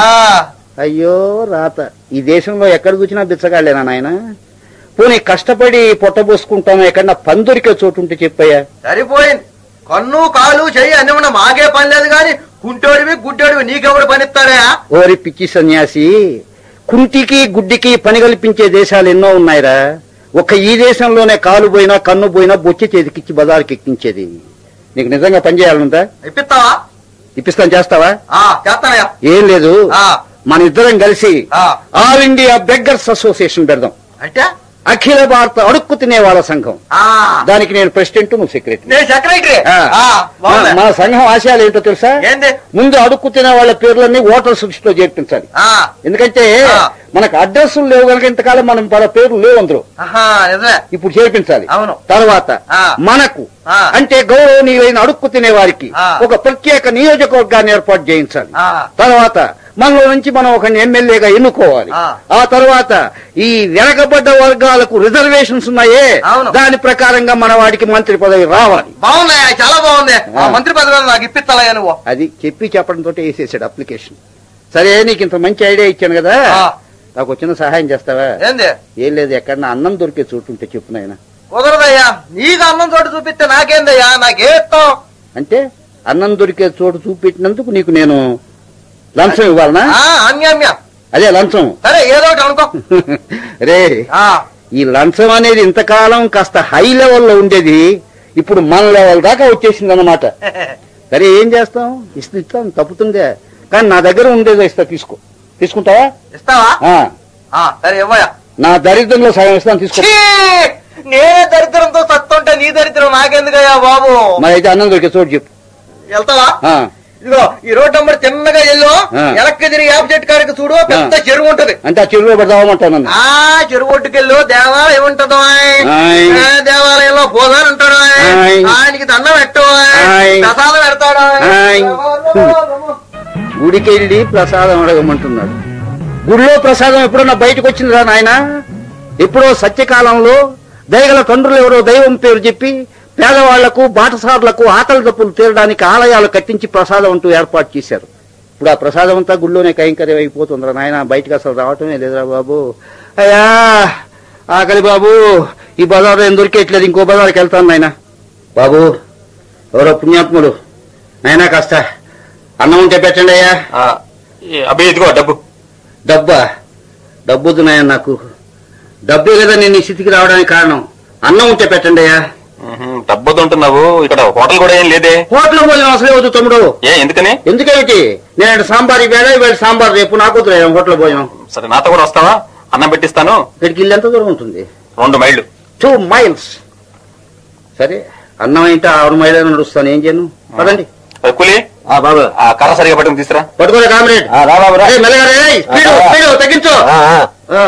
అయ్యో రాత ఈ దేశంలో ఎక్కడ చూసినా బిచ్చగాడలేనా నాయన పోనీ కష్టపడి పొట్టబోసుకుంటాను ఎక్కడన్నా పందురికే చోటు ఉంటే చెప్పయ్యా సరిపోయింది కన్ను కాలు చెయ్యి అన్ని ఉన్న మాకే పని లేదు గాని కుంటోడివి గుడ్డోడివి నీకెవడు పనిస్తారా ఓరి పిచ్చి సన్యాసి కుంటికి గుడ్డికి పని కల్పించే దేశాలు ఎన్నో ఉన్నాయిరా ఒక ఈ దేశంలోనే కాలు పోయినా కన్ను పోయినా బొచ్చి చేతికిచ్చి బజారుకి ఎక్కించేది నీకు నిజంగా పని చేయాలంతా ఇప్పిస్తావా ఇప్పిస్తాను చేస్తావా ఆ చేస్తానయ్యా ఏం లేదు ఆ మన ఇద్దరం కలిసి ఆ ఆల్ ఇండియా బెగ్గర్స్ అసోసియేషన్ పెడదాం అంటే అఖిల భారత అడుక్కు తినే వాళ్ళ సంఘం ఆ దానికి నేను ప్రెసిడెంట్ నువ్వు సెక్రటరీ నేను సెక్రటరీ ఆ. ఆ, బాగుంది. మన సంఘం ఆశయాలు ఏంటో తెలుసా ఏంది ముందు అడుక్కు తినే వాళ్ళ పేర్లన్నీ ఓటర్ లిస్టులో చేర్పించాలి ఆ ఎందుకంటే ఆ. మనకు అడ్రస్లు లేవు కనుక ఇంతకాలం మనం వాళ్ళ పేర్లు లేవు అందులో ఆహా నిజమే ఇప్పుడు చేర్పించాలి అవును. తర్వాత ఆ. మనకు ఆ. అంటే గౌరవనీయులైన అడుక్కు తినే వారికి ఆ. ఒక ప్రత్యేక నియోజకవర్గాన్ని ఏర్పాటు చేయించాలి ఆ. తర్వాత మనలో నుంచి మనం ఒక ఎమ్మెల్యేగా ఎన్నుకోవాలి ఆ. ఆ తర్వాత ఈ వెనకబడ్డ వర్గాలకు రిజర్వేషన్స్ ఉన్నాయే అవును. దాని ప్రకారంగా మన వాడికి మంత్రి పదవి రావాలి బాగుందయ్యా చాలా బాగుంది ఆ ఆ. మంత్రి పదవి నాకు ఇప్పిస్తాలయ్యా నువ్వు అది చెప్పి చెప్పడంతో వేసేసాడు అప్లికేషన్ సరే నీకు ఇంత మంచి ఐడియా ఇచ్చాను కదా ఆ. నాకు వచ్చిన సహాయం చేస్తావా ఏంది ఏం లేదు ఎక్కడన్నా అన్నం దొరికే చోటు ఉంటే చెప్పు నాయన కుదరదయ్యా నీకు అన్నం చోటు చూపిస్తే నాకేందయ్యా నాకే ఇస్తాం అంటే అన్నం దొరికే చోటు చూపెట్టినందుకు నీకు నేను లంచం ఇవ్వాలనా ఆ, అన్యామ్య అదే లంచం సరే ఏదో ఒకటి అనుకో రే ఆ ఈ లంచం అనేది ఇంతకాలం కాస్త హై లెవెల్లో ఉండేది ఇప్పుడు మన లెవెల్ దాకా వచ్చేసింది అనమాట సరే ఏం చేస్తాం ఇస్తే ఇస్తాం తప్పుతుందే కానీ నా దగ్గర ఉండేదో ఇస్తా తీసుకో తీసుకుంటావా ఇస్తావా ఆ, ఆ, సరే ఇవ్వయా నా దరిద్రంలో సగం ఇస్తాను తీసుకో ఛీ! నేనే దరిద్రంతో సత్తుంటే నీ దరిద్రం నాకెందుకయ్యా బాబు మరి అయితే అన్నం దొరికే చోటు చెప్పు వెళ్తావా ఆ, ఇదిగో ఈ రోడ్ నంబర్ చిన్నగా వెళ్ళు ఆ. ఎలక్క తిరిగి యాప్ చెట్టు కాడికి చూడు పెద్ద చెరువు ఉంటది అంటే ఆ చెరువులో పెడదామంటాను నన్ను ఆ చెరువు ఒడ్డుకెళ్ళు దేవాలయం ఉంటదో ఆయ్. దేవాలయంలో భోజనం ఉంటాడు ఆయ్. ఆయనకి దండం పెట్టు ఆయ్. ప్రసాదం పెడతాడు ఆయ్. గుడికి వెళ్ళి ప్రసాదం అడగమంటున్నాడు గుడిలో ప్రసాదం ఎప్పుడన్నా బయటకు వచ్చిందిరా నాయన ఎప్పుడో సత్యకాలంలో దయగల తండ్రులు ఎవరో దైవం పేరు చెప్పి పేదవాళ్లకు బాటసారులకు ఆకలి దప్పులు తీరడానికి ఆలయాలు కట్టించి ప్రసాదం అంటూ ఏర్పాటు చేశారు ఇప్పుడు ఆ ప్రసాదం అంతా గుళ్ళోనే కైంకర్యం అయిపోతుందిరా నాయన బయటకు అసలు రావటమే లేదురా బాబు అయ్యా ఆకలి బాబు ఈ బజార్లో ఏం దొరికేట్లేదు ఇంకో బజార్కి వెళ్తాను నాయన బాబు ఎవరో పుణ్యాత్ములు నాయనా కాస్త అన్నం ఉంటే పెట్టండి అయ్యా ఆ, ఈ అబ్బాయి ఇదిగో డబ్బు డబ్బా డబ్బొద్దు నాయన నాకు డబ్బే కదా నేను ఈ స్థితికి రావడానికి కారణం అన్నం ఉంటే పెట్టండి అయ్యా ఉహుం, డబ్బు వద్దంటున్నావు ఇక్కడ హోటల్ కూడా ఏం లేదే హోటల్ భోజనం అసలే వద్దు తమ్ముడు ఏ ఎందుకని ఎందుకేమిటి నేను సాంబార్ వేళ వేళ సాంబార్ రేపు నాకు వద్దు హోటల్ భోజనం సరే నాతో కూడా వస్తావా అన్నం పెట్టిస్తాను ఇక్కడికి ఇల్లు ఎంత దూరం ఉంటుంది రెండు మైళ్ళు టూ మైల్స్ సరే అన్నం అయితే ఆరు మైళ్ళ నడుస్తాను ఏం చేయను పదండి అది కూలి ఆ బాబు ఆ కర్ర సరిగా పట్టుకుని తీసురా పట్టుకోలే కామ్రేడ్ ఆ, రా బాబు రా ఏయ్, మెల్లగా రే, ఏయ్, స్పీడు, ఆ, ఆ. స్పీడు, తగ్గించు ఆ, ఆ. ఆ,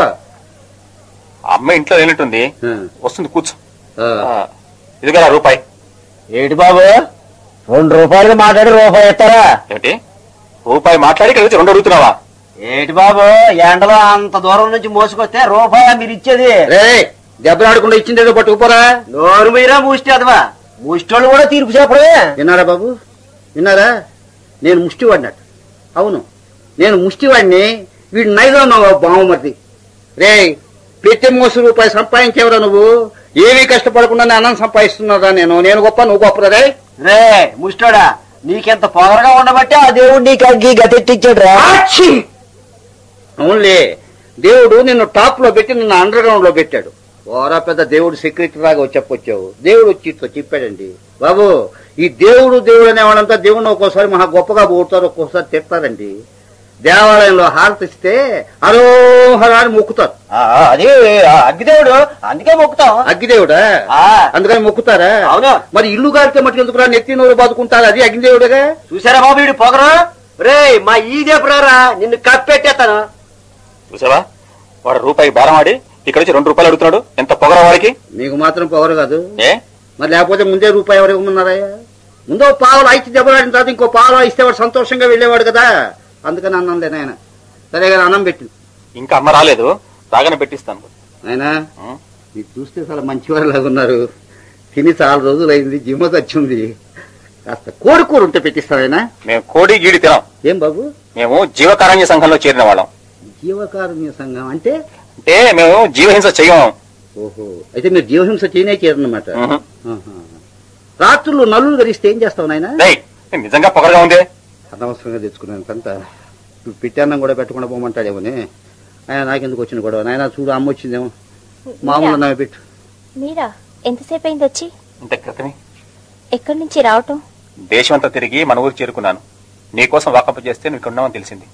ఆ అమ్మాయి ఇంట్లో లేనట్టుంది ఆ, వస్తుంది కూర్చో ఆ. ఆ, ఇదిగోరా రూపాయి ఏంటి బాబు రెండు రూపాయలకి మాట్లాడి రూపాయి ఇస్తారా ఏమిటి రూపాయి మాట్లాడి ఇక్కడ వచ్చి రెండు అడుగుతున్నావా ఏంటి బాబు ఎండలో అంత దూరం నుంచి మోసుకొస్తే రూపాయ మీరు ఇచ్చేది రే దెబ్బలాడకుండా ఇచ్చిందేదో పట్టుకుపోరా నోరు మీరా మూస్తే అదవా ముష్టోళ్ళు కూడా తీర్పు చెప్పడమే విన్నారా బాబు విన్నారా నేను ముష్టివాడినట్టు అవును నేను ముష్టివాడిని వీడు నైలో బావమర్ది రే పెట్టె మోసు రూపాయి సంపాదించేవరా నువ్వు ఏమీ కష్టపడకుండా అన్నం సంపాదిస్తున్నారా నేను నేను గొప్ప నువ్వు గొప్పరా రే రే ముష్టోడా నీకెంత పొగరగా ఉండబట్టే ఆ దేవుడు నీకు అగ్గి గతెట్టించాడు రా ఆచ్చి! అవునులే దేవుడు నిన్ను టాప్ లో పెట్టి నిన్ను అండర్ గ్రౌండ్ లో పెట్టాడు ఓరా పెద్ద దేవుడు సెక్యూరిటీ లాగా చెప్పొచ్చావు దేవుడు వచ్చి ఇట్లా చెప్పాడండి బాబు ఈ దేవుడు దేవుడు అనేవాళ్ళంతా దేవుడిని ఒక్కోసారి మహా గొప్పగా పోతారు ఒక్కోసారి తిడతారండి దేవాలయంలో హారతి ఇస్తే అరోహర అని మొక్కుతారు ఆ, అది ఆ అగ్గిదేవుడు అందుకే మొక్కుతాం అగ్గిదేవుడా ఆ. అందుకని మొక్కుతారా అవును. మరి ఇల్లు గారితే మట్టి ఎందుకు నెత్తి నోరు బాదుకుంటారు అది అగ్నిదేవుడుగా చూసారా బాబు వీడు పొగరు రే మా ఈ దేపురారా నిన్ను కప్పెట్టేస్తాను చూసావా వాడు రూపాయి బేరం ఆడి ఇక్కడ వచ్చి రెండు రూపాయలు అడుగుతున్నాడు ఎంత పొగరా వాడికి మీకు మాత్రం పొగరు కాదు ఏ మరి లేకపోతే ముందే రూపాయి ఎవరు ఇవ్వమన్నారయ్యా ముందో పావులు ఐచి దెబ్బలాడిన తర్వాత ఇంకో పావులు ఇస్తే వాడు సంతోషంగా వెళ్ళేవాడు కదా అందుకని అన్నం లే నాయన సరే కదా అన్నం పెట్టు ఇంకా అమ్మ రాలేదు రాగానే పెట్టిస్తాను నాయనా ఉం? మీరు చూస్తే చాలా మంచివాళ్ళలాగా ఉన్నారు తిని చాలా రోజులైంది జిమ్మ వచ్చింది కాస్త కోడి కూర ఉంటే పెట్టిస్తానైనా మేము కోడి గీడి తినాం ఏం బాబు మేము జీవకారణ్య సంఘంలో చేరిన వాళ్ళం జీవకారుణ్య సంఘం అంటే అంటే మేము జీవహింస చెయ్యం ఓహో అయితే మీరు జీవహింస చేయనే చేయరన్నమాట ఉహు. ఆహా. రాత్రులు నల్లులు గరిస్తే ఏం చేస్తావు నాయనా డేయ్, నిజంగా పొగరగా ఉంది అనవసరంగా తెచ్చుకున్నాను కంత ఇప్పుడు పిట్టాన్నం కూడా పెట్టకుండా పోమంటాడేమోనే ఆయన నాకెందుకు వచ్చిన గొడవ నాయన చూడు అమ్మ వచ్చిందేమో మామూలు అన్నమే పెట్టు మీరా ఎంతసేపు అయింది వచ్చి ఇంత క్రితమే ఎక్కడి నుంచి రావటం దేశమంతా తిరిగి మన ఊరు చేరుకున్నాను నీకోసం వాకప్ చేస్తే నువ్వు ఇక్కడ ఉన్నావని తెలిసింది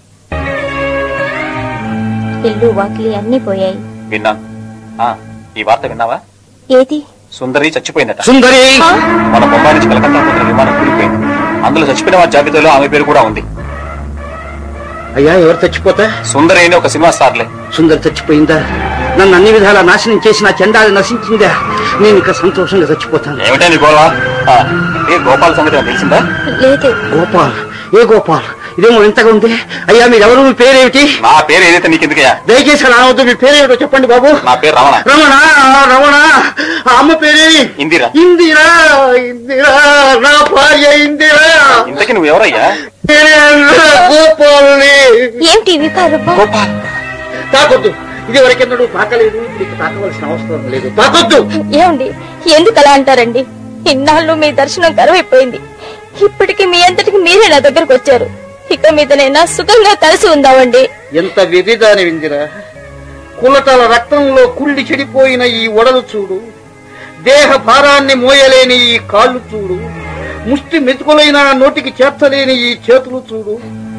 ఇల్లు వాకిలి అన్ని పోయాయి విన్నాను ఆ, ఈ వార్త విన్నావా ఏది సుందరి చచ్చిపోయిందట సుందరి ఆ? మన బొంబాయి నుంచి కలకత్తా పోతున్న విమానం కూలిపోయింది అందులో చచ్చిపోయిన వారి జాబితాలో ఆమె పేరు కూడా ఉంది అయ్యా ఎవరు చచ్చిపోతా సుందరి అని ఒక సినిమా స్టార్లే సుందరి చచ్చిపోయిందా నన్ను అన్ని విధాలా నాశనం చేసి నా చండాలి నశించిందా నేను ఇక సంతోషంగా చచ్చిపోతాను ఏమిటా నీ గోళ ఏ గోపాల సంగతి నాకు తెలిసిందా లేదు గోపాల్ ఏ గోపాల్ ఇదేమో వింతగా ఉంది అయ్యా మీరెవరు మీ పేరేమిటి నా పేరు ఏదైతే నీకు ఎందుకయ్యా దయచేసి అలా అనవద్దు మీ పేరేమిటో చెప్పండి బాబు నా పేరు రమణ రమణ రమణ ఆ అమ్మ పేరేమి ఇందిరా ఇందిరా ఇందిరా నా భార్య ఇందిరా ఇంతకీ నువ్వు ఎవరయ్యా నేనే గోపాల్ని ఏమిటి వికారూపం గోపాల్ తాకొద్దు ఇది వరకెన్నడూ తాకలేదు ఇప్పుడు ఇక తాకవలసిన అవసరం లేదు తాకొద్దు ఏమండి ఎందుకు అలా అంటారండి ఇన్నాళ్ళు మీ దర్శనం కరువైపోయింది ఇప్పటికి మీ అంతటికి మీరే నా దగ్గరకు వచ్చారు ఇక మీదనైనా సుఖంగా కలిసి ఉందామండి ఎంత వ్యభిదాని విందిరా కులటల రక్తంలో కుళ్ళి చెడిపోయిన ఈ ఒడలు చూడు దేహ భారాన్ని మోయలేని ఈ కాళ్ళు చూడు ముష్టి మెతుకులైన నోటికి చేర్చలేని ఈ చేతులు చూడు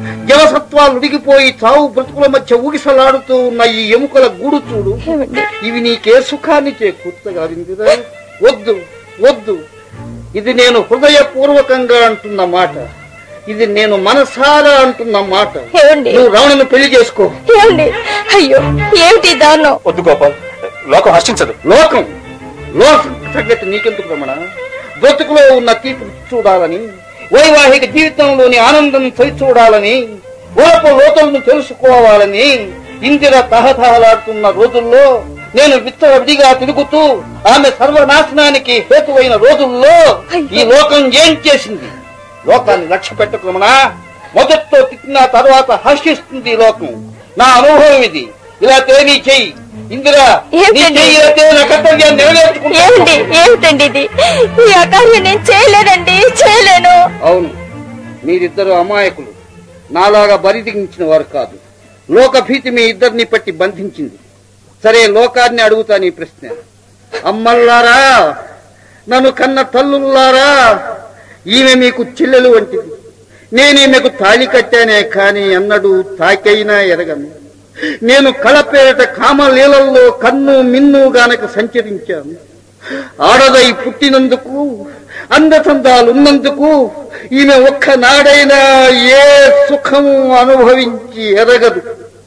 జవసత్వాలు ఉడిగిపోయి చావు బ్రతుకుల మధ్య ఊగిసలాడుతూ ఉన్న ఈ ఎముకల గూడు చూడు ఏమండి ఇవి నీకే సుఖాన్ని చేకూర్చగలిగిందిరా వద్దు వద్దు ఇది నేను హృదయపూర్వకంగా అంటున్న మాట ఇది నేను మనసారా అంటున్న మాట ఏమండి నువ్వు రావణను పెళ్లి చేసుకో ఏమండి అయ్యో ఏమిటి ఈ దారుణం వద్దు గోపాల్ లోకం హర్షించదు లోకం లోకం సంగతి నీకెందుకు రమణ బ్రతుకులో ఉన్న తీపి చూడాలని వైవాహిక జీవితంలోని ఆనందం చవి చూడాలని ఓలపు లోతులను తెలుసుకోవాలని ఇందిర తహతహలాడుతున్న రోజుల్లో నేను విచ్చలవిడిగా తిరుగుతూ ఆమె సర్వనాశనానికి హేతువైన రోజుల్లో ఈ లోకం ఏం చేసింది లోకాన్ని లక్ష్య పెట్టకు రమణ మొదట్లో తిట్టిన తర్వాత హర్షిస్తుంది ఈ లోకం నా అనుభవం ఇది ఇలా తేనీ చెయ్యి ఇందిరా నీ ఏమిటండి? చెయ్యి ఇలా తేని నా కర్తవ్యాన్ని నెరవేర్చుకుంటా ఏమిటి ఏమిటండి ఇది ఈ అకార్యం నేను చేయలేనండి చేయలేను అవును మీరిద్దరు అమాయకులు నాలాగా బరిదిగించిన వారు కాదు లోక భీతి మీ ఇద్దరిని పట్టి బంధించింది సరే లోకాన్ని అడుగుతాను ఈ ప్రశ్న అమ్మల్లారా నన్ను కన్న తల్లుల్లారా ఈమె మీకు చెల్లెలు వంటిది నేను ఈమెకు తాళి కట్టానే కాని అన్నడు తాకైనా ఎరగను నేను కళపేరట కామలీలల్లో కన్ను మిన్ను గానక సంచరించాను ఆడదై పుట్టినందుకు అందచందాలున్నందుకు ఈమె ఒక్కనాడైనా ఏ సుఖము అనుభవించి ఎరగదు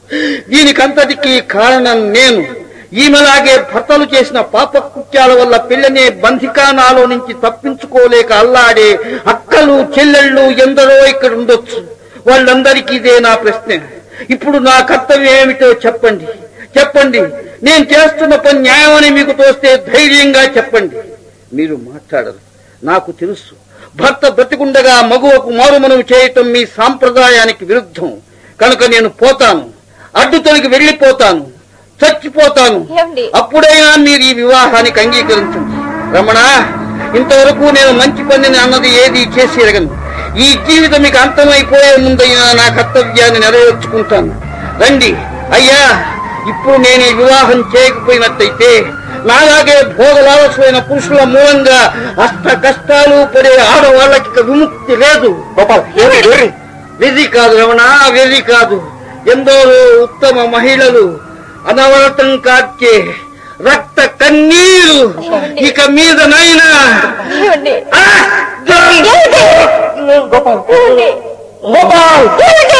దీనికంతటికి కారణం నేను ఈమెలాగే భర్తలు చేసిన పాప కృత్యాల వల్ల పిల్లనే బంధికానాలో నుంచి తప్పించుకోలేక అల్లాడే అక్కలు చెల్లెళ్ళు ఎందరో ఇక్కడ ఉండొచ్చు వాళ్ళందరికీ ఇదే నా ప్రశ్న ఇప్పుడు నా కర్తవ్యం ఏమిటో చెప్పండి చెప్పండి నేను చేస్తున్న పని న్యాయమని మీకు తోస్తే ధైర్యంగా చెప్పండి మీరు మాట్లాడరు నాకు తెలుసు భర్త బ్రతికుండగా మగువకు మారుమనువు చేయటం మీ సాంప్రదాయానికి విరుద్ధం కనుక నేను పోతాను అడ్డు తొలగి వెళ్ళిపోతాను చచ్చిపోతాను ఏమండి? అప్పుడైనా మీరు ఈ వివాహానికి అంగీకరించండి రమణ ఇంతవరకు నేను మంచి పనిని అన్నది ఏది చేసి ఎరగను ఈ జీవితం మీకు అంతమైపోయే ముందైనా నా కర్తవ్యాన్ని నెరవేర్చుకుంటాను రండి అయ్యా ఇప్పుడు నేను ఈ వివాహం చేయకపోయినట్టయితే నాలాగే భోగలాలసమైన పురుషుల మూలంగా అష్ట కష్టాలు పడే ఆడవాళ్ళకి ఇక విముక్తి లేదు గోపాల్ ఏమిటి వెర్రి? వెర్రి కాదు రమణ వెర్రి కాదు ఎందరో ఉత్తమ మహిళలు అనవరతం కార్చే రక్త కన్నీరు ఇక మీద నైనా ఏమండి గోపాల్ ఏమండి గోపాల్ ఏమండి